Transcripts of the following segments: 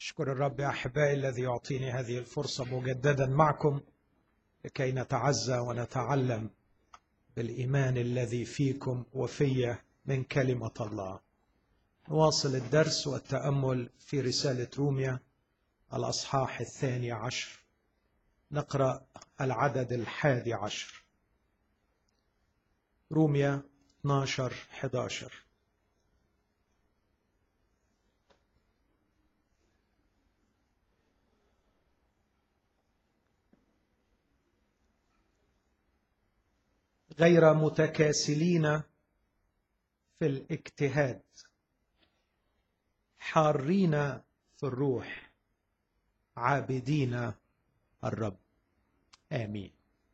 أشكر الرب يا أحبائي الذي يعطيني هذه الفرصة مجددا معكم لكي نتعزى ونتعلم بالإيمان الذي فيكم وفي من كلمة الله نواصل الدرس والتأمل في رسالة روميا الأصحاح الثاني عشر نقرأ العدد الحادي عشر روميا 12 11 غير متكاسلين في الاجتهاد حارين في الروح عابدين الرب امين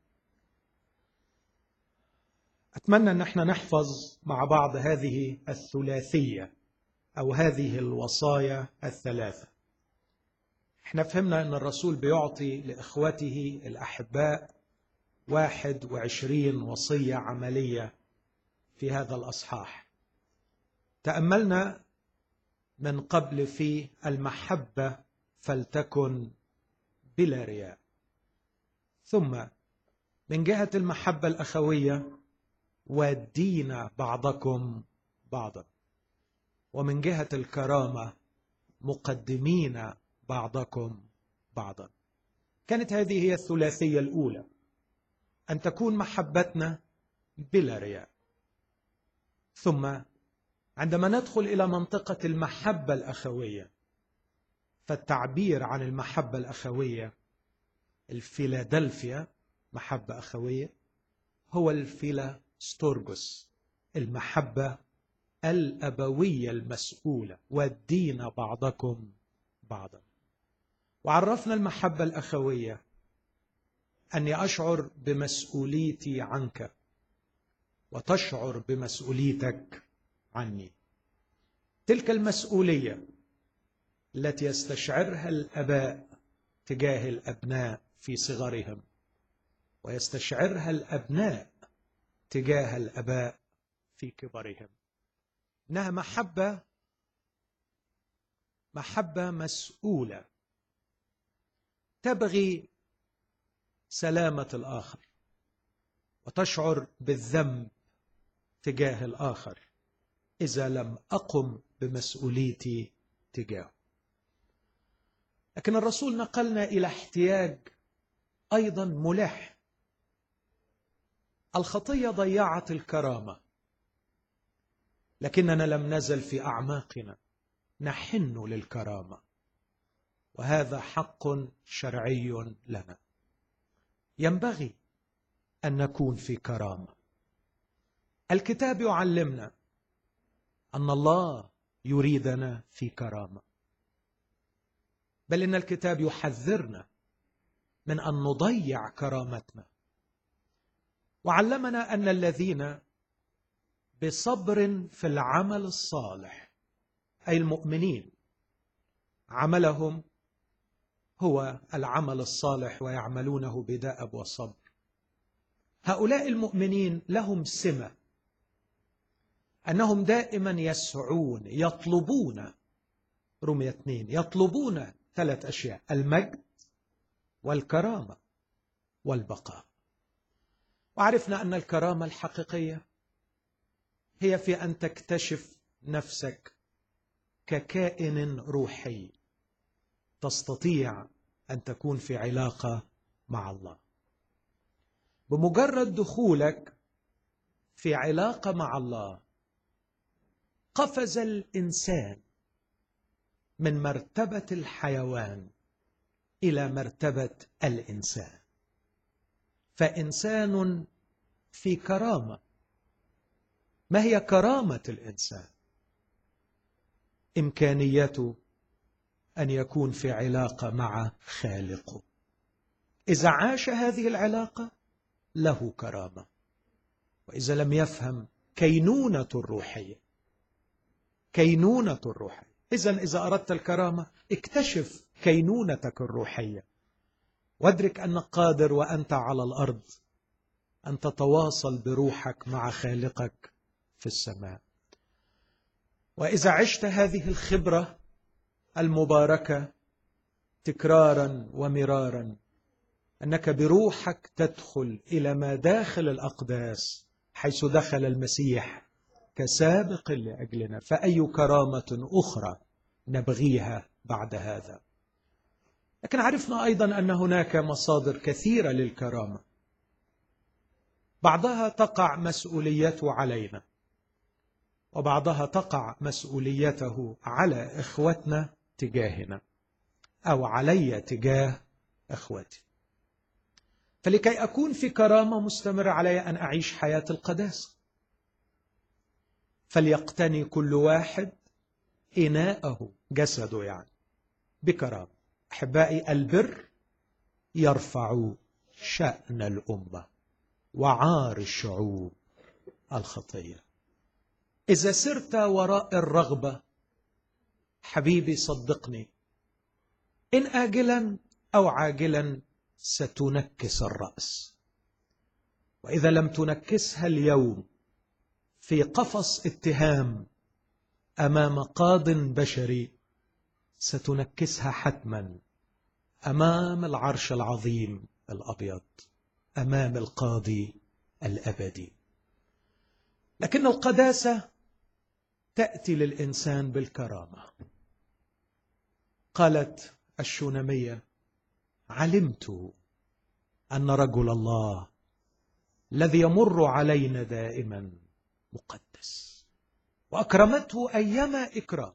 اتمنى ان احنا نحفظ مع بعض هذه الثلاثيه او هذه الوصايا الثلاثه احنا فهمنا ان الرسول بيعطي لاخوته الاحباء واحد وعشرين وصية عملية في هذا الأصحاح تأملنا من قبل في المحبة فلتكن بلا رياء ثم من جهة المحبة الأخوية ودين بعضكم بعضا ومن جهة الكرامة مقدمين بعضكم بعضا كانت هذه هي الثلاثية الأولى ان تكون محبتنا بلا رياء ثم عندما ندخل الى منطقه المحبه الاخويه فالتعبير عن المحبه الاخويه الفيلادلفيا محبه اخويه هو الفيلاستورغوس المحبه الابويه المسؤوله والدين بعضكم بعضا وعرفنا المحبه الاخويه اني اشعر بمسؤوليتي عنك وتشعر بمسؤوليتك عني تلك المسؤوليه التي يستشعرها الاباء تجاه الابناء في صغرهم ويستشعرها الابناء تجاه الاباء في كبرهم انها محبه محبه مسؤوله تبغي سلامه الاخر وتشعر بالذنب تجاه الاخر اذا لم اقم بمسؤوليتي تجاهه لكن الرسول نقلنا الى احتياج ايضا ملح الخطيه ضيعت الكرامه لكننا لم نزل في اعماقنا نحن للكرامه وهذا حق شرعي لنا ينبغي ان نكون في كرامه الكتاب يعلمنا ان الله يريدنا في كرامه بل ان الكتاب يحذرنا من ان نضيع كرامتنا وعلمنا ان الذين بصبر في العمل الصالح اي المؤمنين عملهم هو العمل الصالح ويعملونه بدأب وصبر هؤلاء المؤمنين لهم سمة أنهم دائما يسعون يطلبون رمية اثنين يطلبون ثلاث أشياء المجد والكرامة والبقاء وعرفنا أن الكرامة الحقيقية هي في أن تكتشف نفسك ككائن روحي تستطيع ان تكون في علاقه مع الله بمجرد دخولك في علاقه مع الله قفز الانسان من مرتبه الحيوان الى مرتبه الانسان فانسان في كرامه ما هي كرامه الانسان امكانيته ان يكون في علاقه مع خالقه اذا عاش هذه العلاقه له كرامه واذا لم يفهم كينونه الروحيه كينونه الروحيه اذا اذا اردت الكرامه اكتشف كينونتك الروحيه وادرك انك قادر وانت على الارض ان تتواصل بروحك مع خالقك في السماء واذا عشت هذه الخبره المباركه تكرارا ومرارا انك بروحك تدخل الى ما داخل الاقداس حيث دخل المسيح كسابق لاجلنا فاي كرامه اخرى نبغيها بعد هذا لكن عرفنا ايضا ان هناك مصادر كثيره للكرامه بعضها تقع مسؤوليته علينا وبعضها تقع مسؤوليته على اخوتنا تجاهنا او علي تجاه اخوتي فلكي اكون في كرامه مستمره علي ان اعيش حياه القداسه فليقتني كل واحد اناءه جسده يعني بكرامه احبائي البر يرفع شان الامه وعار الشعوب الخطيه اذا سرت وراء الرغبه حبيبي صدقني ان اجلا او عاجلا ستنكس الراس واذا لم تنكسها اليوم في قفص اتهام امام قاض بشري ستنكسها حتما امام العرش العظيم الابيض امام القاضي الابدي لكن القداسه تاتي للانسان بالكرامه قالت الشونميه علمت ان رجل الله الذي يمر علينا دائما مقدس واكرمته ايما اكرام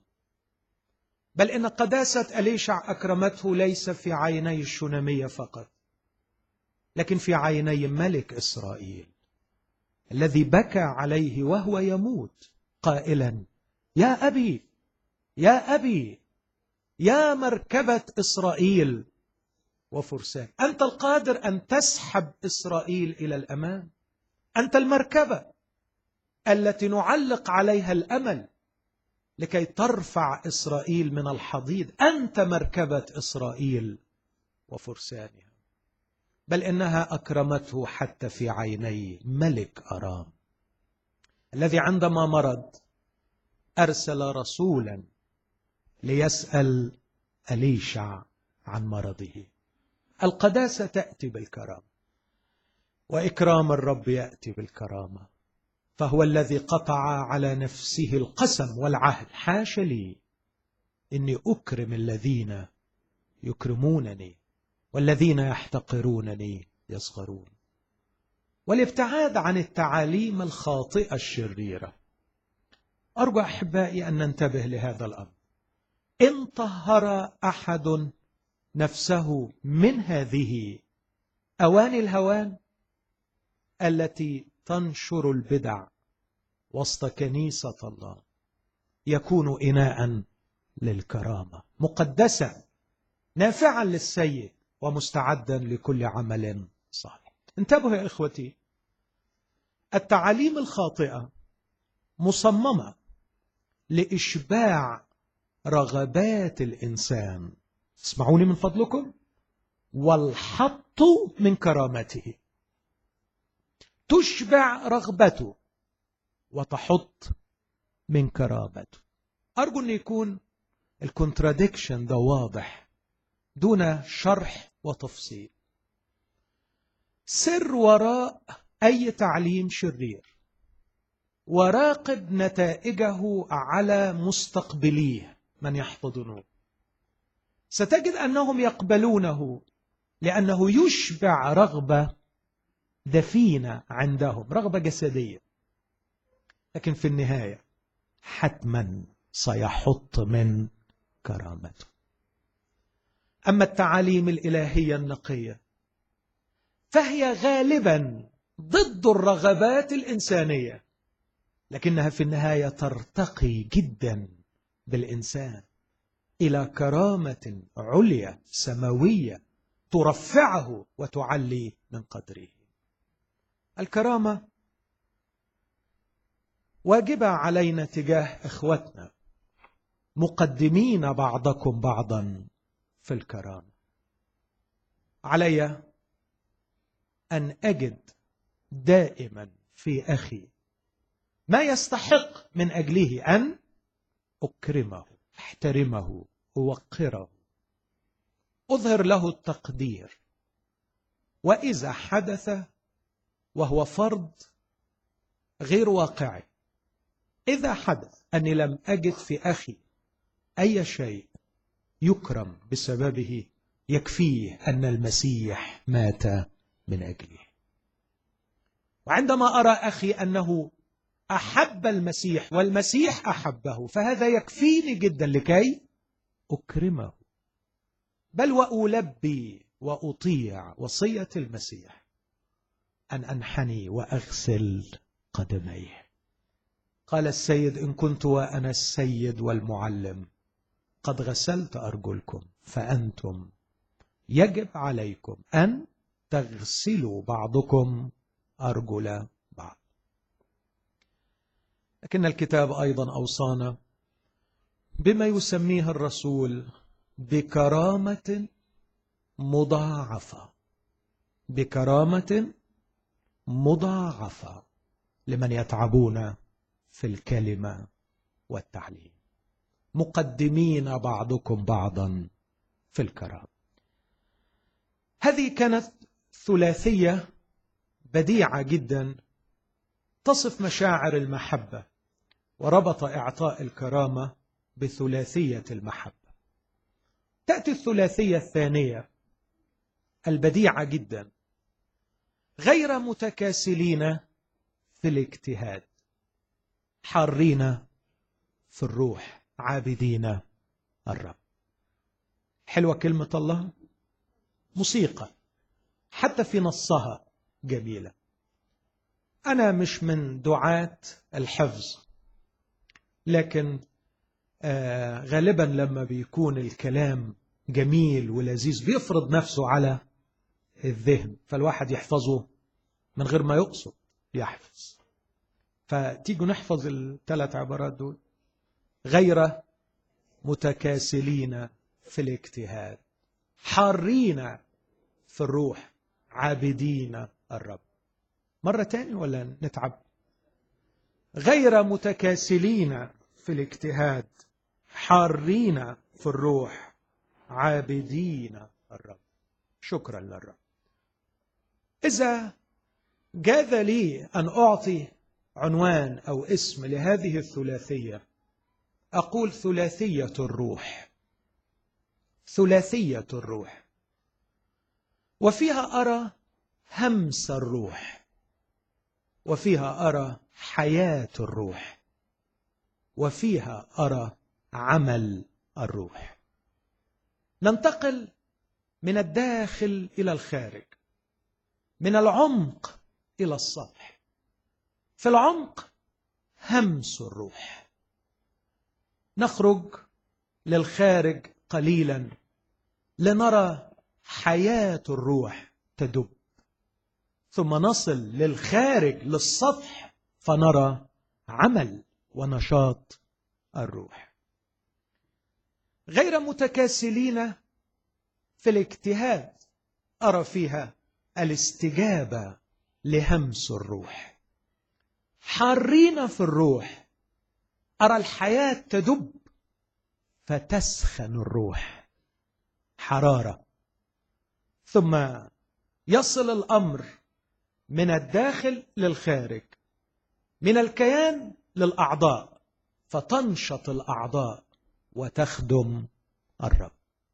بل ان قداسه اليشع اكرمته ليس في عيني الشونميه فقط لكن في عيني ملك اسرائيل الذي بكى عليه وهو يموت قائلا يا ابي يا ابي يا مركبه اسرائيل وفرسان انت القادر ان تسحب اسرائيل الى الامام انت المركبه التي نعلق عليها الامل لكي ترفع اسرائيل من الحضيض انت مركبه اسرائيل وفرسانها بل انها اكرمته حتى في عيني ملك ارام الذي عندما مرض ارسل رسولا ليسال اليشع عن مرضه القداسه تاتي بالكرامه واكرام الرب ياتي بالكرامه فهو الذي قطع على نفسه القسم والعهد حاش لي اني اكرم الذين يكرمونني والذين يحتقرونني يصغرون والابتعاد عن التعاليم الخاطئه الشريره ارجو احبائي ان ننتبه لهذا الامر ان طهر احد نفسه من هذه اواني الهوان التي تنشر البدع وسط كنيسه الله يكون اناء للكرامه مقدسا نافعا للسيد ومستعدا لكل عمل صالح انتبهوا يا اخوتي التعاليم الخاطئه مصممه لاشباع رغبات الانسان اسمعوني من فضلكم والحط من كرامته تشبع رغبته وتحط من كرامته ارجو ان يكون الكونتراديكشن ده واضح دون شرح وتفصيل سر وراء اي تعليم شرير وراقب نتائجه على مستقبليه من يحتضنوه ستجد انهم يقبلونه لانه يشبع رغبه دفينه عندهم رغبه جسديه لكن في النهايه حتما سيحط من كرامته اما التعاليم الالهيه النقيه فهي غالبا ضد الرغبات الانسانيه لكنها في النهايه ترتقي جدا بالانسان الى كرامه عليا سماويه ترفعه وتعلي من قدره الكرامه واجبه علينا تجاه اخوتنا مقدمين بعضكم بعضا في الكرامه علي ان اجد دائما في اخي ما يستحق من اجله ان اكرمه احترمه اوقره أظهر له التقدير وإذا حدث وهو فرض غير واقعي إذا حدث أني لم أجد في أخي أي شيء يكرم بسببه يكفيه أن المسيح مات من أجله وعندما أرى أخي أنه أحب المسيح والمسيح أحبه فهذا يكفيني جدا لكي أكرمه بل وألبي وأطيع وصية المسيح أن أنحني وأغسل قدميه قال السيد إن كنت وأنا السيد والمعلم قد غسلت أرجلكم فأنتم يجب عليكم أن تغسلوا بعضكم أرجل بعض لكن الكتاب أيضا أوصانا بما يسميه الرسول بكرامة مضاعفة بكرامة مضاعفة لمن يتعبون في الكلمة والتعليم مقدمين بعضكم بعضا في الكرامة هذه كانت ثلاثية بديعة جدا تصف مشاعر المحبة وربط إعطاء الكرامة بثلاثية المحبة تأتي الثلاثية الثانية البديعة جدا غير متكاسلين في الاجتهاد حارين في الروح عابدين الرب حلوة كلمة الله موسيقى حتى في نصها جميلة أنا مش من دعاة الحفظ لكن آه غالبا لما بيكون الكلام جميل ولذيذ بيفرض نفسه على الذهن فالواحد يحفظه من غير ما يقصد يحفظ فتيجوا نحفظ الثلاث عبارات دول غير متكاسلين في الاجتهاد حارين في الروح عابدين الرب مرة تاني ولا نتعب غير متكاسلين في الاجتهاد حارين في الروح عابدين الرب شكرا للرب إذا جاز لي أن أعطي عنوان أو اسم لهذه الثلاثية أقول ثلاثية الروح ثلاثية الروح وفيها أرى همس الروح وفيها أرى حياة الروح وفيها أرى عمل الروح ننتقل من الداخل إلى الخارج من العمق إلى السطح في العمق همس الروح نخرج للخارج قليلا لنرى حياة الروح تدب ثم نصل للخارج للسطح فنرى عمل ونشاط الروح غير متكاسلين في الاجتهاد أرى فيها الاستجابة لهمس الروح حارين في الروح أرى الحياة تدب فتسخن الروح حرارة ثم يصل الأمر من الداخل للخارج من الكيان للأعضاء فتنشط الأعضاء وتخدم الرب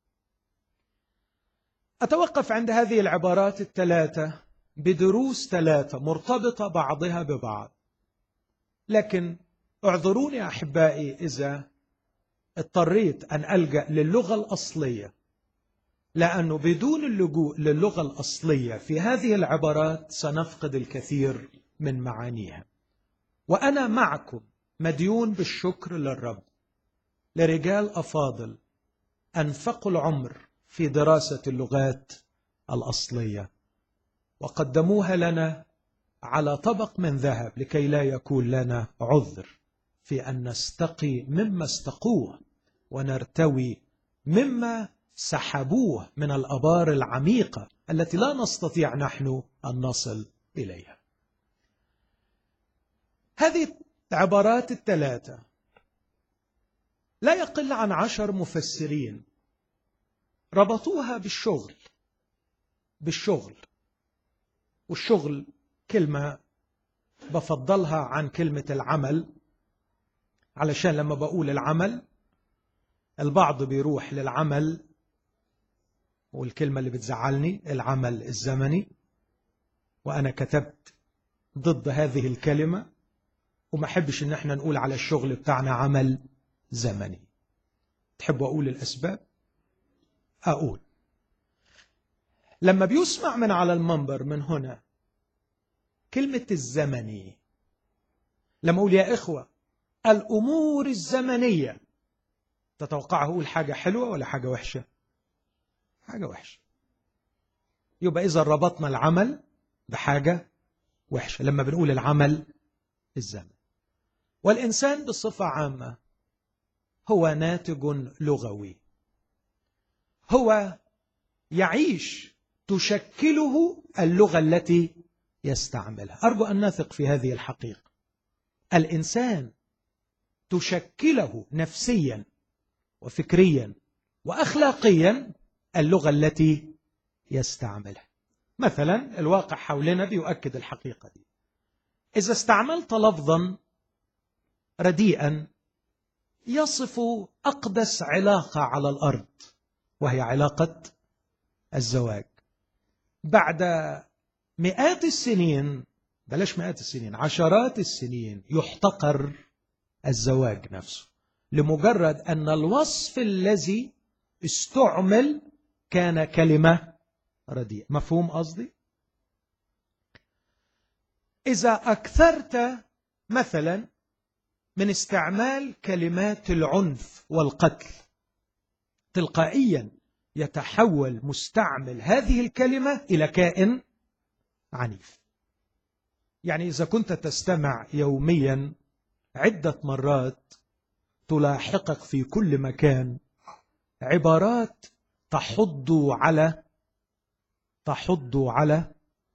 أتوقف عند هذه العبارات الثلاثة بدروس ثلاثة مرتبطة بعضها ببعض لكن اعذروني أحبائي إذا اضطريت أن ألجأ للغة الأصلية لأنه بدون اللجوء للغة الأصلية في هذه العبارات سنفقد الكثير من معانيها وأنا معكم مديون بالشكر للرب لرجال أفاضل أنفقوا العمر في دراسة اللغات الأصلية وقدموها لنا على طبق من ذهب لكي لا يكون لنا عذر في أن نستقي مما استقوه ونرتوي مما سحبوه من الأبار العميقة التي لا نستطيع نحن أن نصل إليها هذه العبارات الثلاثة لا يقل عن عشر مفسرين ربطوها بالشغل بالشغل والشغل كلمة بفضلها عن كلمة العمل علشان لما بقول العمل البعض بيروح للعمل والكلمة اللي بتزعلني العمل الزمني وأنا كتبت ضد هذه الكلمة وما أحبش إن احنا نقول على الشغل بتاعنا عمل زمني تحبوا أقول الأسباب أقول لما بيسمع من على المنبر من هنا كلمة الزمني لما أقول يا إخوة الأمور الزمنية تتوقع أقول حاجة حلوة ولا حاجة وحشة حاجة وحشة يبقى إذا ربطنا العمل بحاجة وحشة لما بنقول العمل الزمن والإنسان بصفة عامة هو ناتج لغوي هو يعيش تشكله اللغة التي يستعملها أرجو أن نثق في هذه الحقيقة الإنسان تشكله نفسيا وفكريا وأخلاقيا اللغة التي يستعملها مثلا الواقع حولنا بيؤكد الحقيقة دي إذا استعملت لفظا رديئا يصف أقدس علاقة على الأرض وهي علاقة الزواج بعد مئات السنين بلاش مئات السنين عشرات السنين يحتقر الزواج نفسه لمجرد أن الوصف الذي استعمل كان كلمة رديئة مفهوم قصدي؟ إذا أكثرت مثلا من استعمال كلمات العنف والقتل تلقائيا يتحول مستعمل هذه الكلمة إلى كائن عنيف يعني إذا كنت تستمع يوميا عدة مرات تلاحقك في كل مكان عبارات تحض على تحض على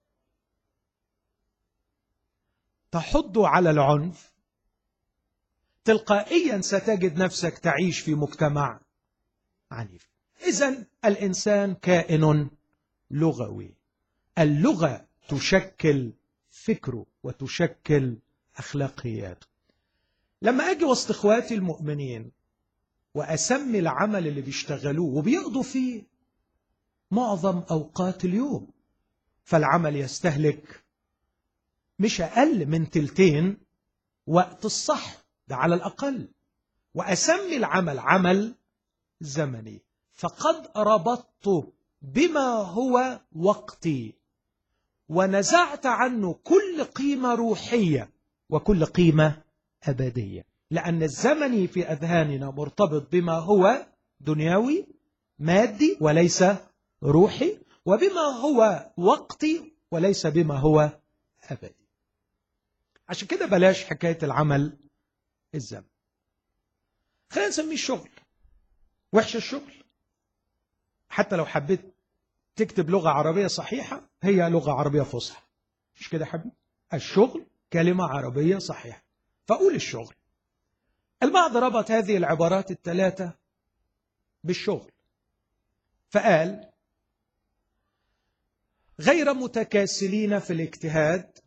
تحض على العنف تلقائيا ستجد نفسك تعيش في مجتمع عنيف اذا الانسان كائن لغوي اللغه تشكل فكره وتشكل اخلاقياته لما اجي وسط اخواتي المؤمنين واسمي العمل اللي بيشتغلوه وبيقضوا فيه معظم اوقات اليوم فالعمل يستهلك مش اقل من تلتين وقت الصح ده على الاقل واسمي العمل عمل زمني فقد ربطت بما هو وقتي ونزعت عنه كل قيمه روحيه وكل قيمه ابديه لان الزمني في اذهاننا مرتبط بما هو دنيوي مادي وليس روحي وبما هو وقتي وليس بما هو ابدي عشان كده بلاش حكايه العمل الزمن خلينا نسميه الشغل وحش الشغل حتى لو حبيت تكتب لغة عربية صحيحة هي لغة عربية فصحى مش كده حبيبي الشغل كلمة عربية صحيحة فأقول الشغل البعض ربط هذه العبارات الثلاثة بالشغل فقال غير متكاسلين في الاجتهاد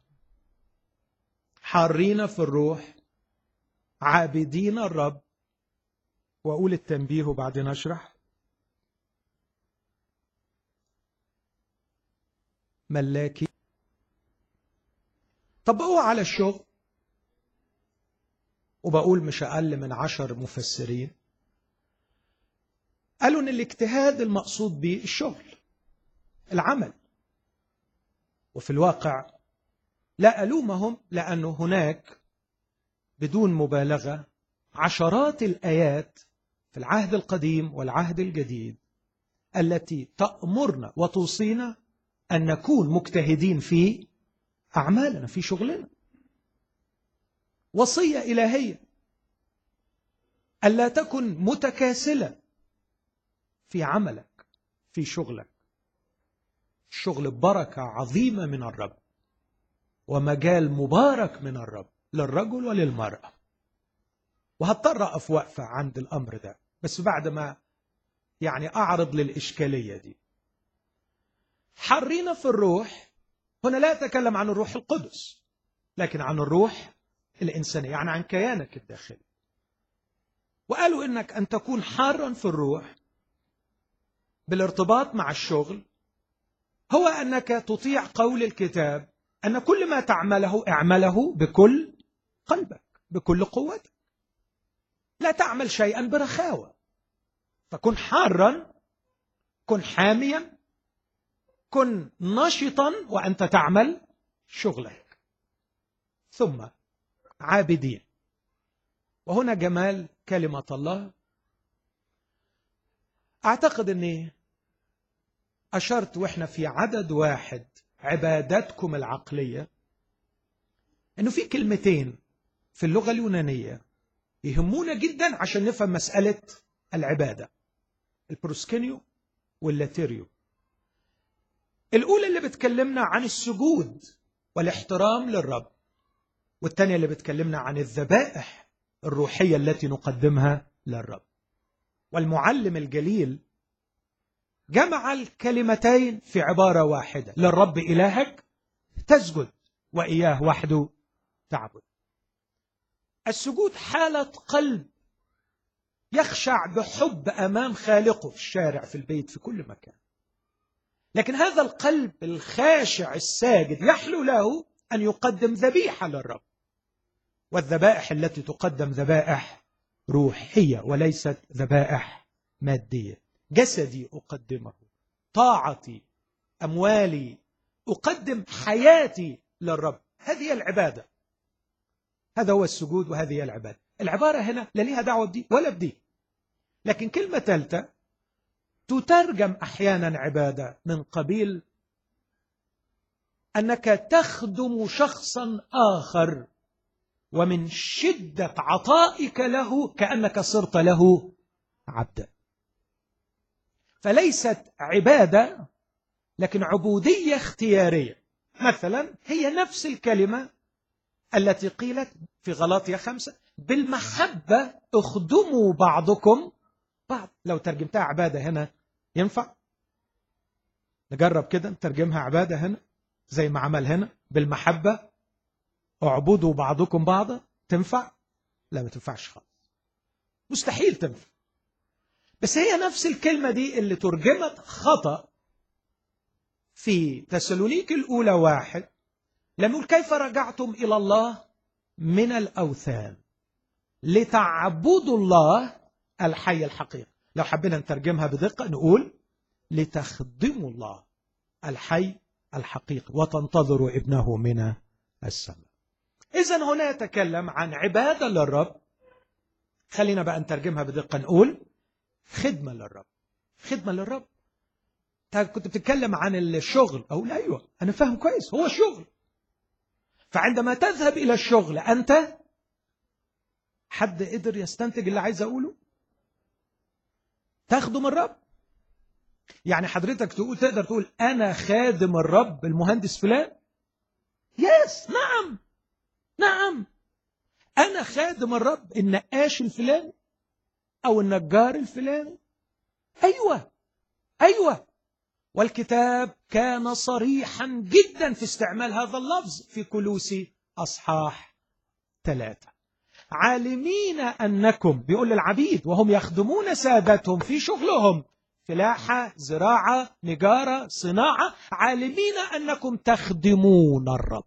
حارين في الروح عابدين الرب واقول التنبيه وبعدين اشرح ملاكي طبقوها على الشغل وبقول مش أقل من عشر مفسرين قالوا إن الاجتهاد المقصود به الشغل العمل وفي الواقع لا ألومهم لأنه هناك بدون مبالغة عشرات الآيات في العهد القديم والعهد الجديد التي تأمرنا وتوصينا أن نكون مجتهدين في أعمالنا في شغلنا وصية إلهية ألا تكن متكاسلا في عملك في شغلك الشغل بركة عظيمة من الرب ومجال مبارك من الرب للرجل وللمرأة وهضطر أقف وقفة عند الأمر ده بس بعد ما يعني أعرض للإشكالية دي حرينا في الروح هنا لا أتكلم عن الروح القدس لكن عن الروح الإنسانية يعني عن كيانك الداخلي وقالوا إنك أن تكون حارا في الروح بالارتباط مع الشغل هو أنك تطيع قول الكتاب أن كل ما تعمله اعمله بكل قلبك بكل قوتك لا تعمل شيئا برخاوة فكن حارا كن حاميا كن نشطا وأنت تعمل شغلك ثم عابدين وهنا جمال كلمة الله أعتقد أني أشرت وإحنا في عدد واحد عبادتكم العقلية أنه في كلمتين في اللغة اليونانية يهمونا جدا عشان نفهم مسألة العبادة البروسكينيو واللاتيريو الأولى اللي بتكلمنا عن السجود والاحترام للرب والثانية اللي بتكلمنا عن الذبائح الروحية التي نقدمها للرب والمعلم الجليل جمع الكلمتين في عبارة واحدة للرب إلهك تسجد وإياه وحده تعبد السجود حالة قلب يخشع بحب أمام خالقه في الشارع في البيت في كل مكان لكن هذا القلب الخاشع الساجد يحلو له أن يقدم ذبيحة للرب والذبائح التي تقدم ذبائح روحية وليست ذبائح مادية جسدي أقدمه طاعتي أموالي أقدم حياتي للرب هذه العبادة هذا هو السجود وهذه هي العبادة العبارة هنا لا ليها دعوة بدي ولا بدي لكن كلمة ثالثة تترجم أحيانا عبادة من قبيل أنك تخدم شخصا آخر ومن شدة عطائك له كأنك صرت له عبدا فليست عبادة لكن عبودية اختيارية مثلا هي نفس الكلمة التي قيلت في غلاطية خمسة بالمحبة اخدموا بعضكم بعض لو ترجمتها عبادة هنا ينفع نجرب كده نترجمها عبادة هنا زي ما عمل هنا بالمحبة اعبدوا بعضكم بعضا تنفع لا ما تنفعش خالص مستحيل تنفع بس هي نفس الكلمة دي اللي ترجمت خطأ في تسالونيك الأولى واحد لم يقول كيف رجعتم إلى الله من الأوثان لتعبدوا الله الحي الحقيقي لو حبينا نترجمها بدقة نقول لتخدموا الله الحي الحقيقي وتنتظروا ابنه من السماء إذا هنا يتكلم عن عبادة للرب خلينا بقى نترجمها بدقة نقول خدمة للرب خدمة للرب كنت بتتكلم عن الشغل أقول أيوة أنا فاهم كويس هو شغل فعندما تذهب إلى الشغل أنت حد قدر يستنتج اللي عايز أقوله تخدم الرب يعني حضرتك تقول تقدر تقول أنا خادم الرب المهندس فلان يس نعم نعم أنا خادم الرب النقاش الفلاني أو النجار الفلاني أيوة أيوة والكتاب كان صريحا جدا في استعمال هذا اللفظ في كلوسي أصحاح ثلاثة عالمين أنكم بيقول للعبيد وهم يخدمون سادتهم في شغلهم فلاحة زراعة نجارة صناعة عالمين أنكم تخدمون الرب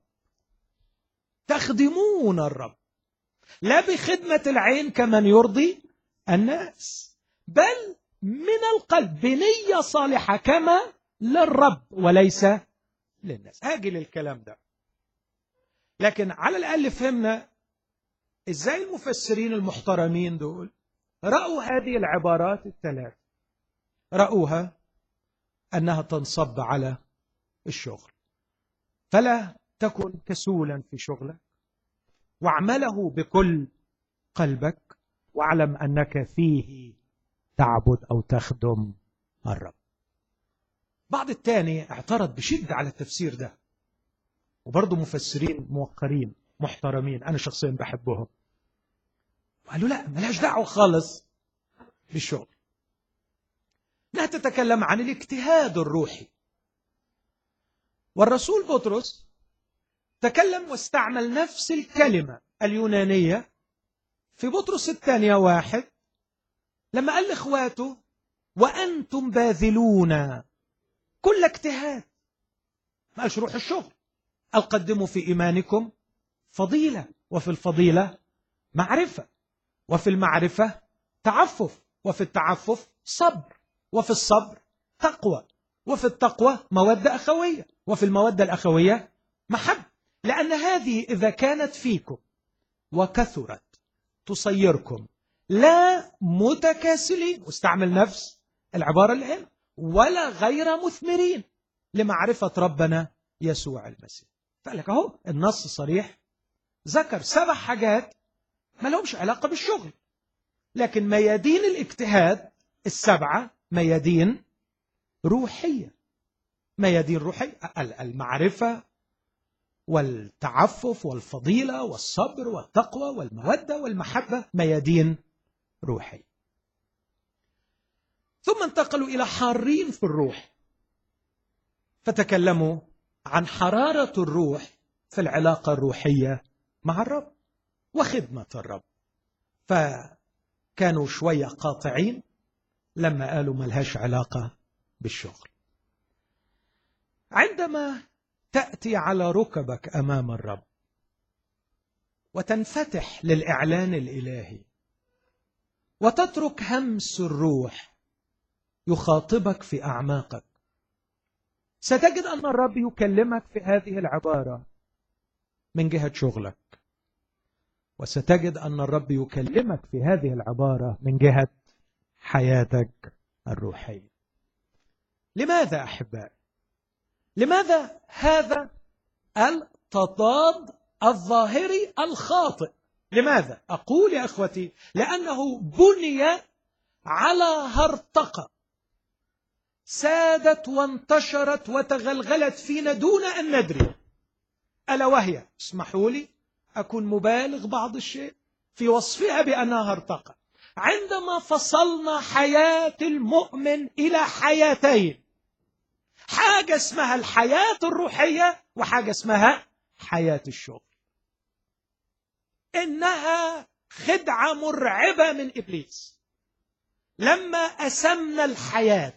تخدمون الرب لا بخدمة العين كمن يرضي الناس بل من القلب بنية صالحة كما للرب وليس للناس هاجي للكلام ده لكن على الأقل فهمنا إزاي المفسرين المحترمين دول رأوا هذه العبارات الثلاث رأوها أنها تنصب على الشغل فلا تكن كسولا في شغلك واعمله بكل قلبك واعلم انك فيه تعبد او تخدم الرب بعض الثاني اعترض بشده على التفسير ده وبرضه مفسرين موقرين محترمين انا شخصيا بحبهم قالوا لا ملهاش دعوه خالص بالشغل إنها تتكلم عن الاجتهاد الروحي والرسول بطرس تكلم واستعمل نفس الكلمة اليونانية في بطرس الثانية واحد لما قال لإخواته وأنتم باذلون كل اجتهاد ما قالش روح الشغل قال قدموا في إيمانكم فضيلة وفي الفضيلة معرفة وفي المعرفة تعفف وفي التعفف صبر وفي الصبر تقوى وفي التقوى مودة أخوية وفي المودة الأخوية محبة لأن هذه إذا كانت فيكم وكثرت تصيركم لا متكاسلين واستعمل نفس العبارة اللي هنا ولا غير مثمرين لمعرفة ربنا يسوع المسيح فقال لك أهو النص صريح ذكر سبع حاجات ما لهمش علاقة بالشغل لكن ميادين الاجتهاد السبعة ميادين روحية ميادين روحية المعرفة والتعفف والفضيلة والصبر والتقوى والمودة والمحبة ميادين روحية ثم انتقلوا إلى حارين في الروح فتكلموا عن حرارة الروح في العلاقة الروحية مع الرب وخدمة الرب فكانوا شوية قاطعين لما قالوا ملهاش علاقة بالشغل عندما تأتي على ركبك أمام الرب وتنفتح للإعلان الإلهي وتترك همس الروح يخاطبك في أعماقك ستجد أن الرب يكلمك في هذه العبارة من جهة شغلك وستجد أن الرب يكلمك في هذه العبارة من جهة حياتك الروحية لماذا أحبائي لماذا هذا التضاد الظاهري الخاطئ لماذا أقول يا أخوتي لأنه بني على هرطقة سادت وانتشرت وتغلغلت فينا دون أن ندري ألا وهي اسمحوا لي أكون مبالغ بعض الشيء في وصفها بأنها هرطقة عندما فصلنا حياة المؤمن إلى حياتين حاجة اسمها الحياة الروحية وحاجة اسمها حياة الشغل إنها خدعة مرعبة من إبليس لما أسمنا الحياة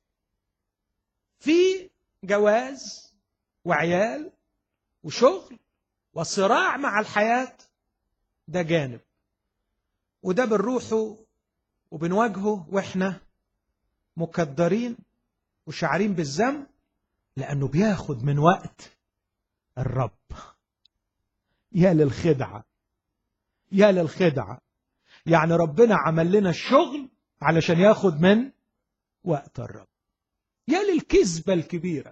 في جواز وعيال وشغل وصراع مع الحياة ده جانب وده بنروحه وبنواجهه واحنا مكدرين وشعرين بالذنب لأنه بياخد من وقت الرب يا للخدعة يا للخدعة يعني ربنا عمل لنا الشغل علشان ياخد من وقت الرب يا للكذبة الكبيرة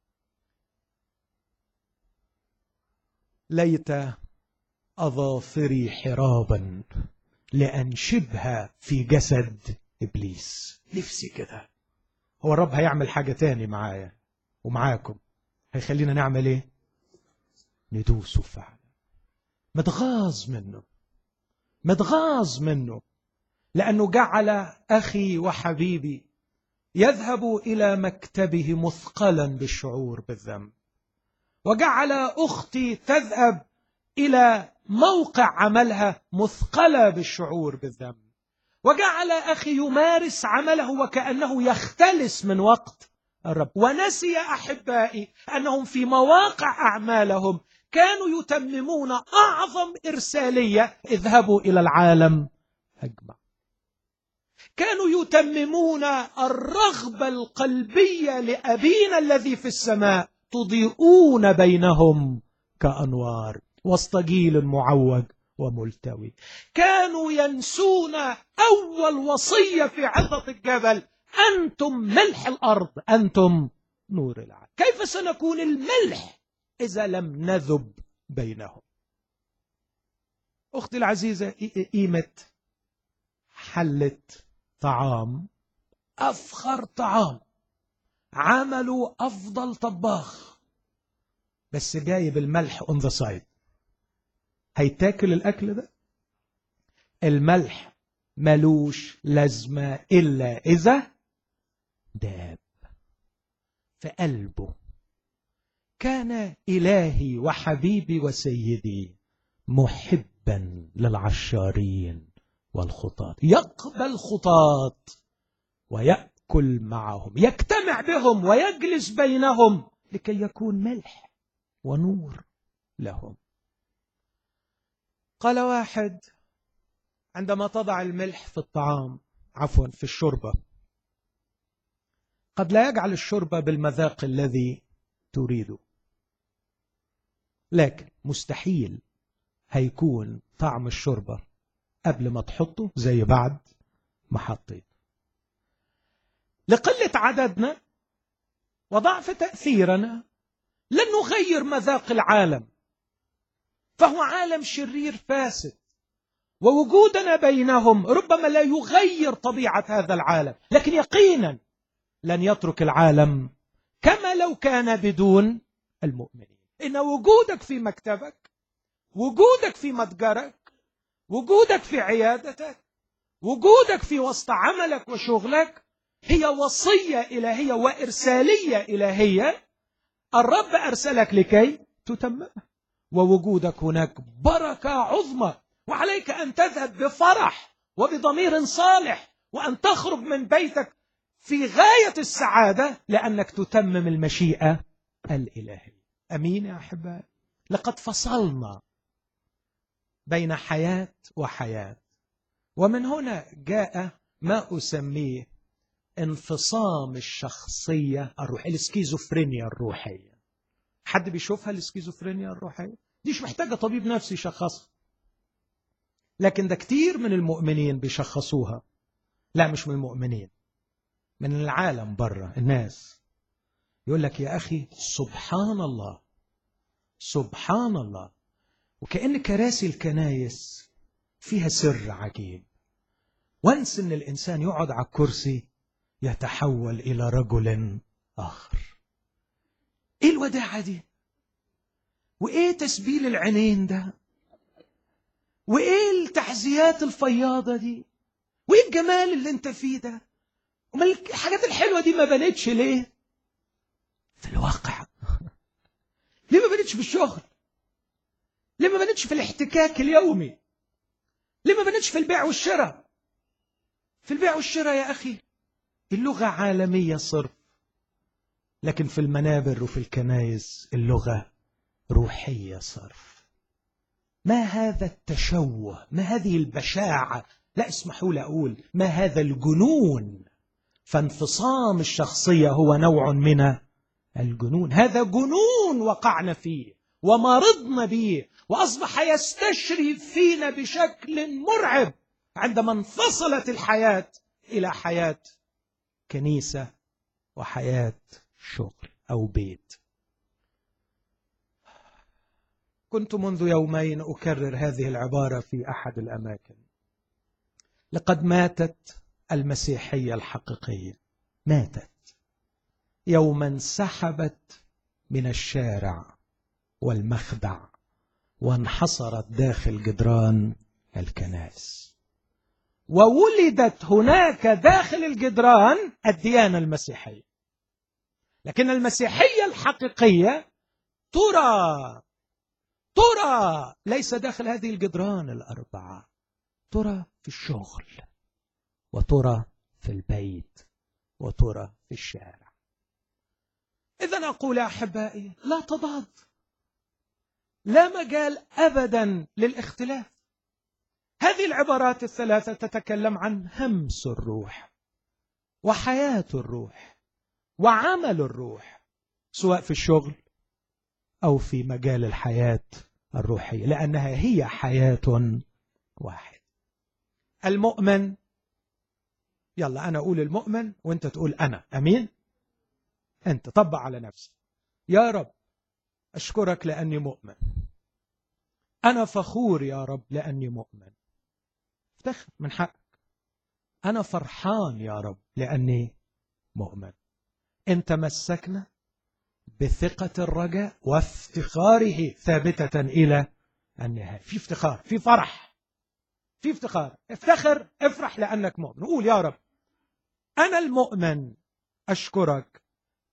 ليت أظافري حرابا لأنشبها في جسد إبليس نفسي كده هو الرب هيعمل حاجة تاني معايا ومعاكم هيخلينا نعمل ايه ندوسه فعلا متغاظ منه متغاظ منه لأنه جعل أخي وحبيبي يذهب إلى مكتبه مثقلا بالشعور بالذنب وجعل أختي تذهب إلى موقع عملها مثقلة بالشعور بالذنب وجعل أخي يمارس عمله وكأنه يختلس من وقت الرب ونسي أحبائي أنهم في مواقع أعمالهم كانوا يتممون أعظم إرسالية اذهبوا إلى العالم أجمع كانوا يتممون الرغبة القلبية لأبينا الذي في السماء تضيئون بينهم كأنوار وسط جيل معوج وملتوي كانوا ينسون أول وصية في عظة الجبل أنتم ملح الأرض أنتم نور العالم كيف سنكون الملح إذا لم نذب بينهم أختي العزيزة قيمة حلة طعام أفخر طعام عملوا أفضل طباخ بس جايب الملح اون ذا سايد هيتاكل الأكل ده الملح ملوش لازمة إلا إذا في قلبه كان إلهي وحبيبي وسيدي محبا للعشارين والخطاة يقبل خطاة ويأكل معهم يجتمع بهم ويجلس بينهم لكي يكون ملح ونور لهم قال واحد عندما تضع الملح في الطعام عفوا في الشوربة قد لا يجعل الشوربة بالمذاق الذي تريده لكن مستحيل هيكون طعم الشوربة قبل ما تحطه زي بعد ما حطيت لقلة عددنا وضعف تأثيرنا لن نغير مذاق العالم فهو عالم شرير فاسد ووجودنا بينهم ربما لا يغير طبيعة هذا العالم لكن يقينا لن يترك العالم كما لو كان بدون المؤمنين إن وجودك في مكتبك وجودك في متجرك وجودك في عيادتك وجودك في وسط عملك وشغلك هي وصية إلهية وإرسالية إلهية الرب أرسلك لكي تتممها ووجودك هناك بركة عظمى وعليك أن تذهب بفرح وبضمير صالح وأن تخرج من بيتك في غاية السعادة لأنك تتمم المشيئة الإلهية أمين يا أحبائي لقد فصلنا بين حياة وحياة ومن هنا جاء ما أسميه انفصام الشخصية الروحية السكيزوفرينيا الروحية حد بيشوفها السكيزوفرينيا الروحية دي مش محتاجة طبيب نفسي يشخصها لكن ده كتير من المؤمنين بيشخصوها لا مش من المؤمنين من العالم بره الناس يقول لك يا أخي سبحان الله سبحان الله وكأن كراسي الكنايس فيها سر عجيب وانس ان الانسان يقعد على الكرسي يتحول الى رجل اخر ايه الوداعه دي وايه تسبيل العينين ده وايه التحذيات الفياضه دي وايه الجمال اللي انت فيه ده وما الحاجات الحلوه دي ما بنتش ليه في الواقع ليه ما بنتش في الشغل ليه ما بنتش في الاحتكاك اليومي ليه ما بنتش في البيع والشراء في البيع والشراء يا اخي اللغه عالميه صرف لكن في المنابر وفي الكنايس اللغه روحيه صرف ما هذا التشوه ما هذه البشاعه لا اسمحوا لي اقول ما هذا الجنون فانفصام الشخصيه هو نوع من الجنون هذا جنون وقعنا فيه ومرضنا به واصبح يستشري فينا بشكل مرعب عندما انفصلت الحياه الى حياه كنيسه وحياه شغل او بيت كنت منذ يومين اكرر هذه العباره في احد الاماكن لقد ماتت المسيحيه الحقيقيه ماتت يوم انسحبت من الشارع والمخدع وانحصرت داخل جدران الكنائس وولدت هناك داخل الجدران الديانه المسيحيه لكن المسيحيه الحقيقيه ترى ترى ليس داخل هذه الجدران الاربعه ترى في الشغل وترى في البيت وترى في الشارع اذا اقول يا احبائي لا تضاد لا مجال ابدا للاختلاف هذه العبارات الثلاثه تتكلم عن همس الروح وحياه الروح وعمل الروح سواء في الشغل او في مجال الحياه الروحيه لانها هي حياه واحد المؤمن يلا انا اقول المؤمن وانت تقول انا امين انت طبق على نفسك يا رب أشكرك لأني مؤمن أنا فخور يا رب لأني مؤمن افتخر من حقك أنا فرحان يا رب لأني مؤمن إن تمسكنا بثقة الرجاء وافتخاره ثابتة إلى النهاية في افتخار في فرح في افتخار افتخر افرح لأنك مؤمن قول يا رب أنا المؤمن أشكرك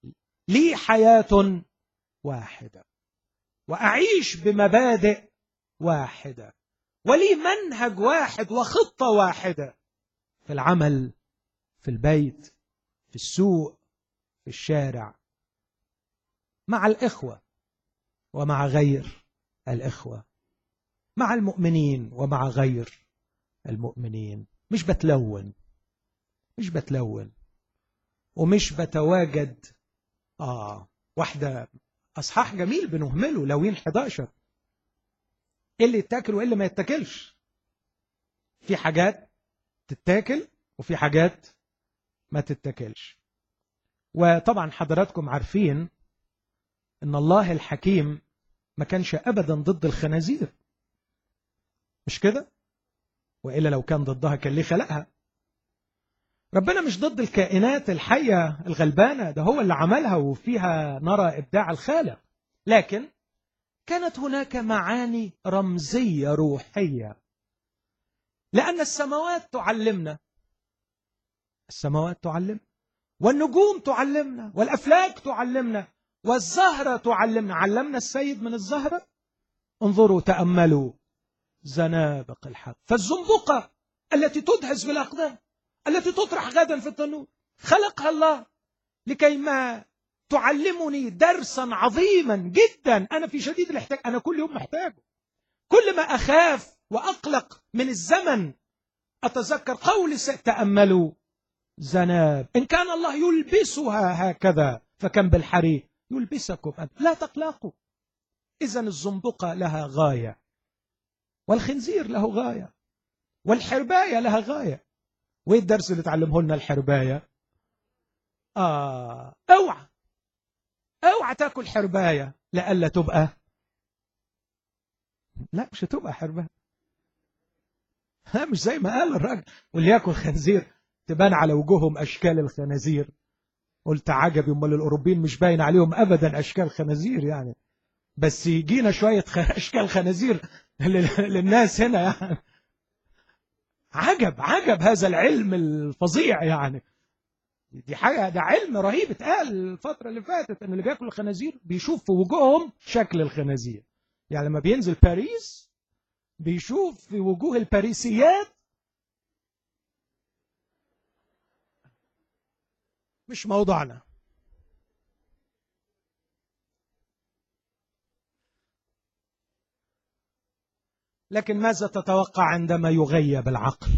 لي حياه واحده واعيش بمبادئ واحده ولي منهج واحد وخطه واحده في العمل في البيت في السوق في الشارع مع الاخوه ومع غير الاخوه مع المؤمنين ومع غير المؤمنين مش بتلون مش بتلون ومش بتواجد اه واحده اصحاح جميل بنهمله لوين 11 ايه اللي يتاكل وايه اللي ما يتاكلش في حاجات تتاكل وفي حاجات ما تتاكلش وطبعا حضراتكم عارفين ان الله الحكيم ما كانش ابدا ضد الخنازير مش كده والا لو كان ضدها كان ليه خلقها ربنا مش ضد الكائنات الحيه الغلبانه ده هو اللي عملها وفيها نرى ابداع الخالق لكن كانت هناك معاني رمزيه روحيه لان السماوات تعلمنا السماوات تعلم والنجوم تعلمنا والافلاك تعلمنا والزهره تعلمنا علمنا السيد من الزهره انظروا تاملوا زنابق الحق فالزنبقه التي تدهس بالاقدام التي تطرح غدا في التنور خلقها الله لكي ما تعلمني درسا عظيما جدا انا في شديد الاحتياج انا كل يوم محتاجه كل ما اخاف واقلق من الزمن اتذكر قول تاملوا زناب ان كان الله يلبسها هكذا فكم بالحري يلبسكم أنت لا تقلقوا اذا الزنبقه لها غايه والخنزير له غايه والحربايه لها غايه وايه الدرس اللي تعلمه لنا الحربايه اه اوعى اوعى تاكل حربايه لئلا تبقى لا مش هتبقى حربايه لا مش زي ما قال الراجل واللي ياكل خنزير تبان على وجوههم اشكال الخنازير قلت عجبي امال الاوروبيين مش باين عليهم ابدا اشكال خنازير يعني بس يجينا شويه اشكال خنازير للناس هنا يعني عجب عجب هذا العلم الفظيع يعني دي حاجه ده علم رهيب اتقال الفتره اللي فاتت ان اللي بياكل الخنازير بيشوف في وجوههم شكل الخنازير يعني لما بينزل باريس بيشوف في وجوه الباريسيات مش موضوعنا لكن ماذا تتوقع عندما يغيب العقل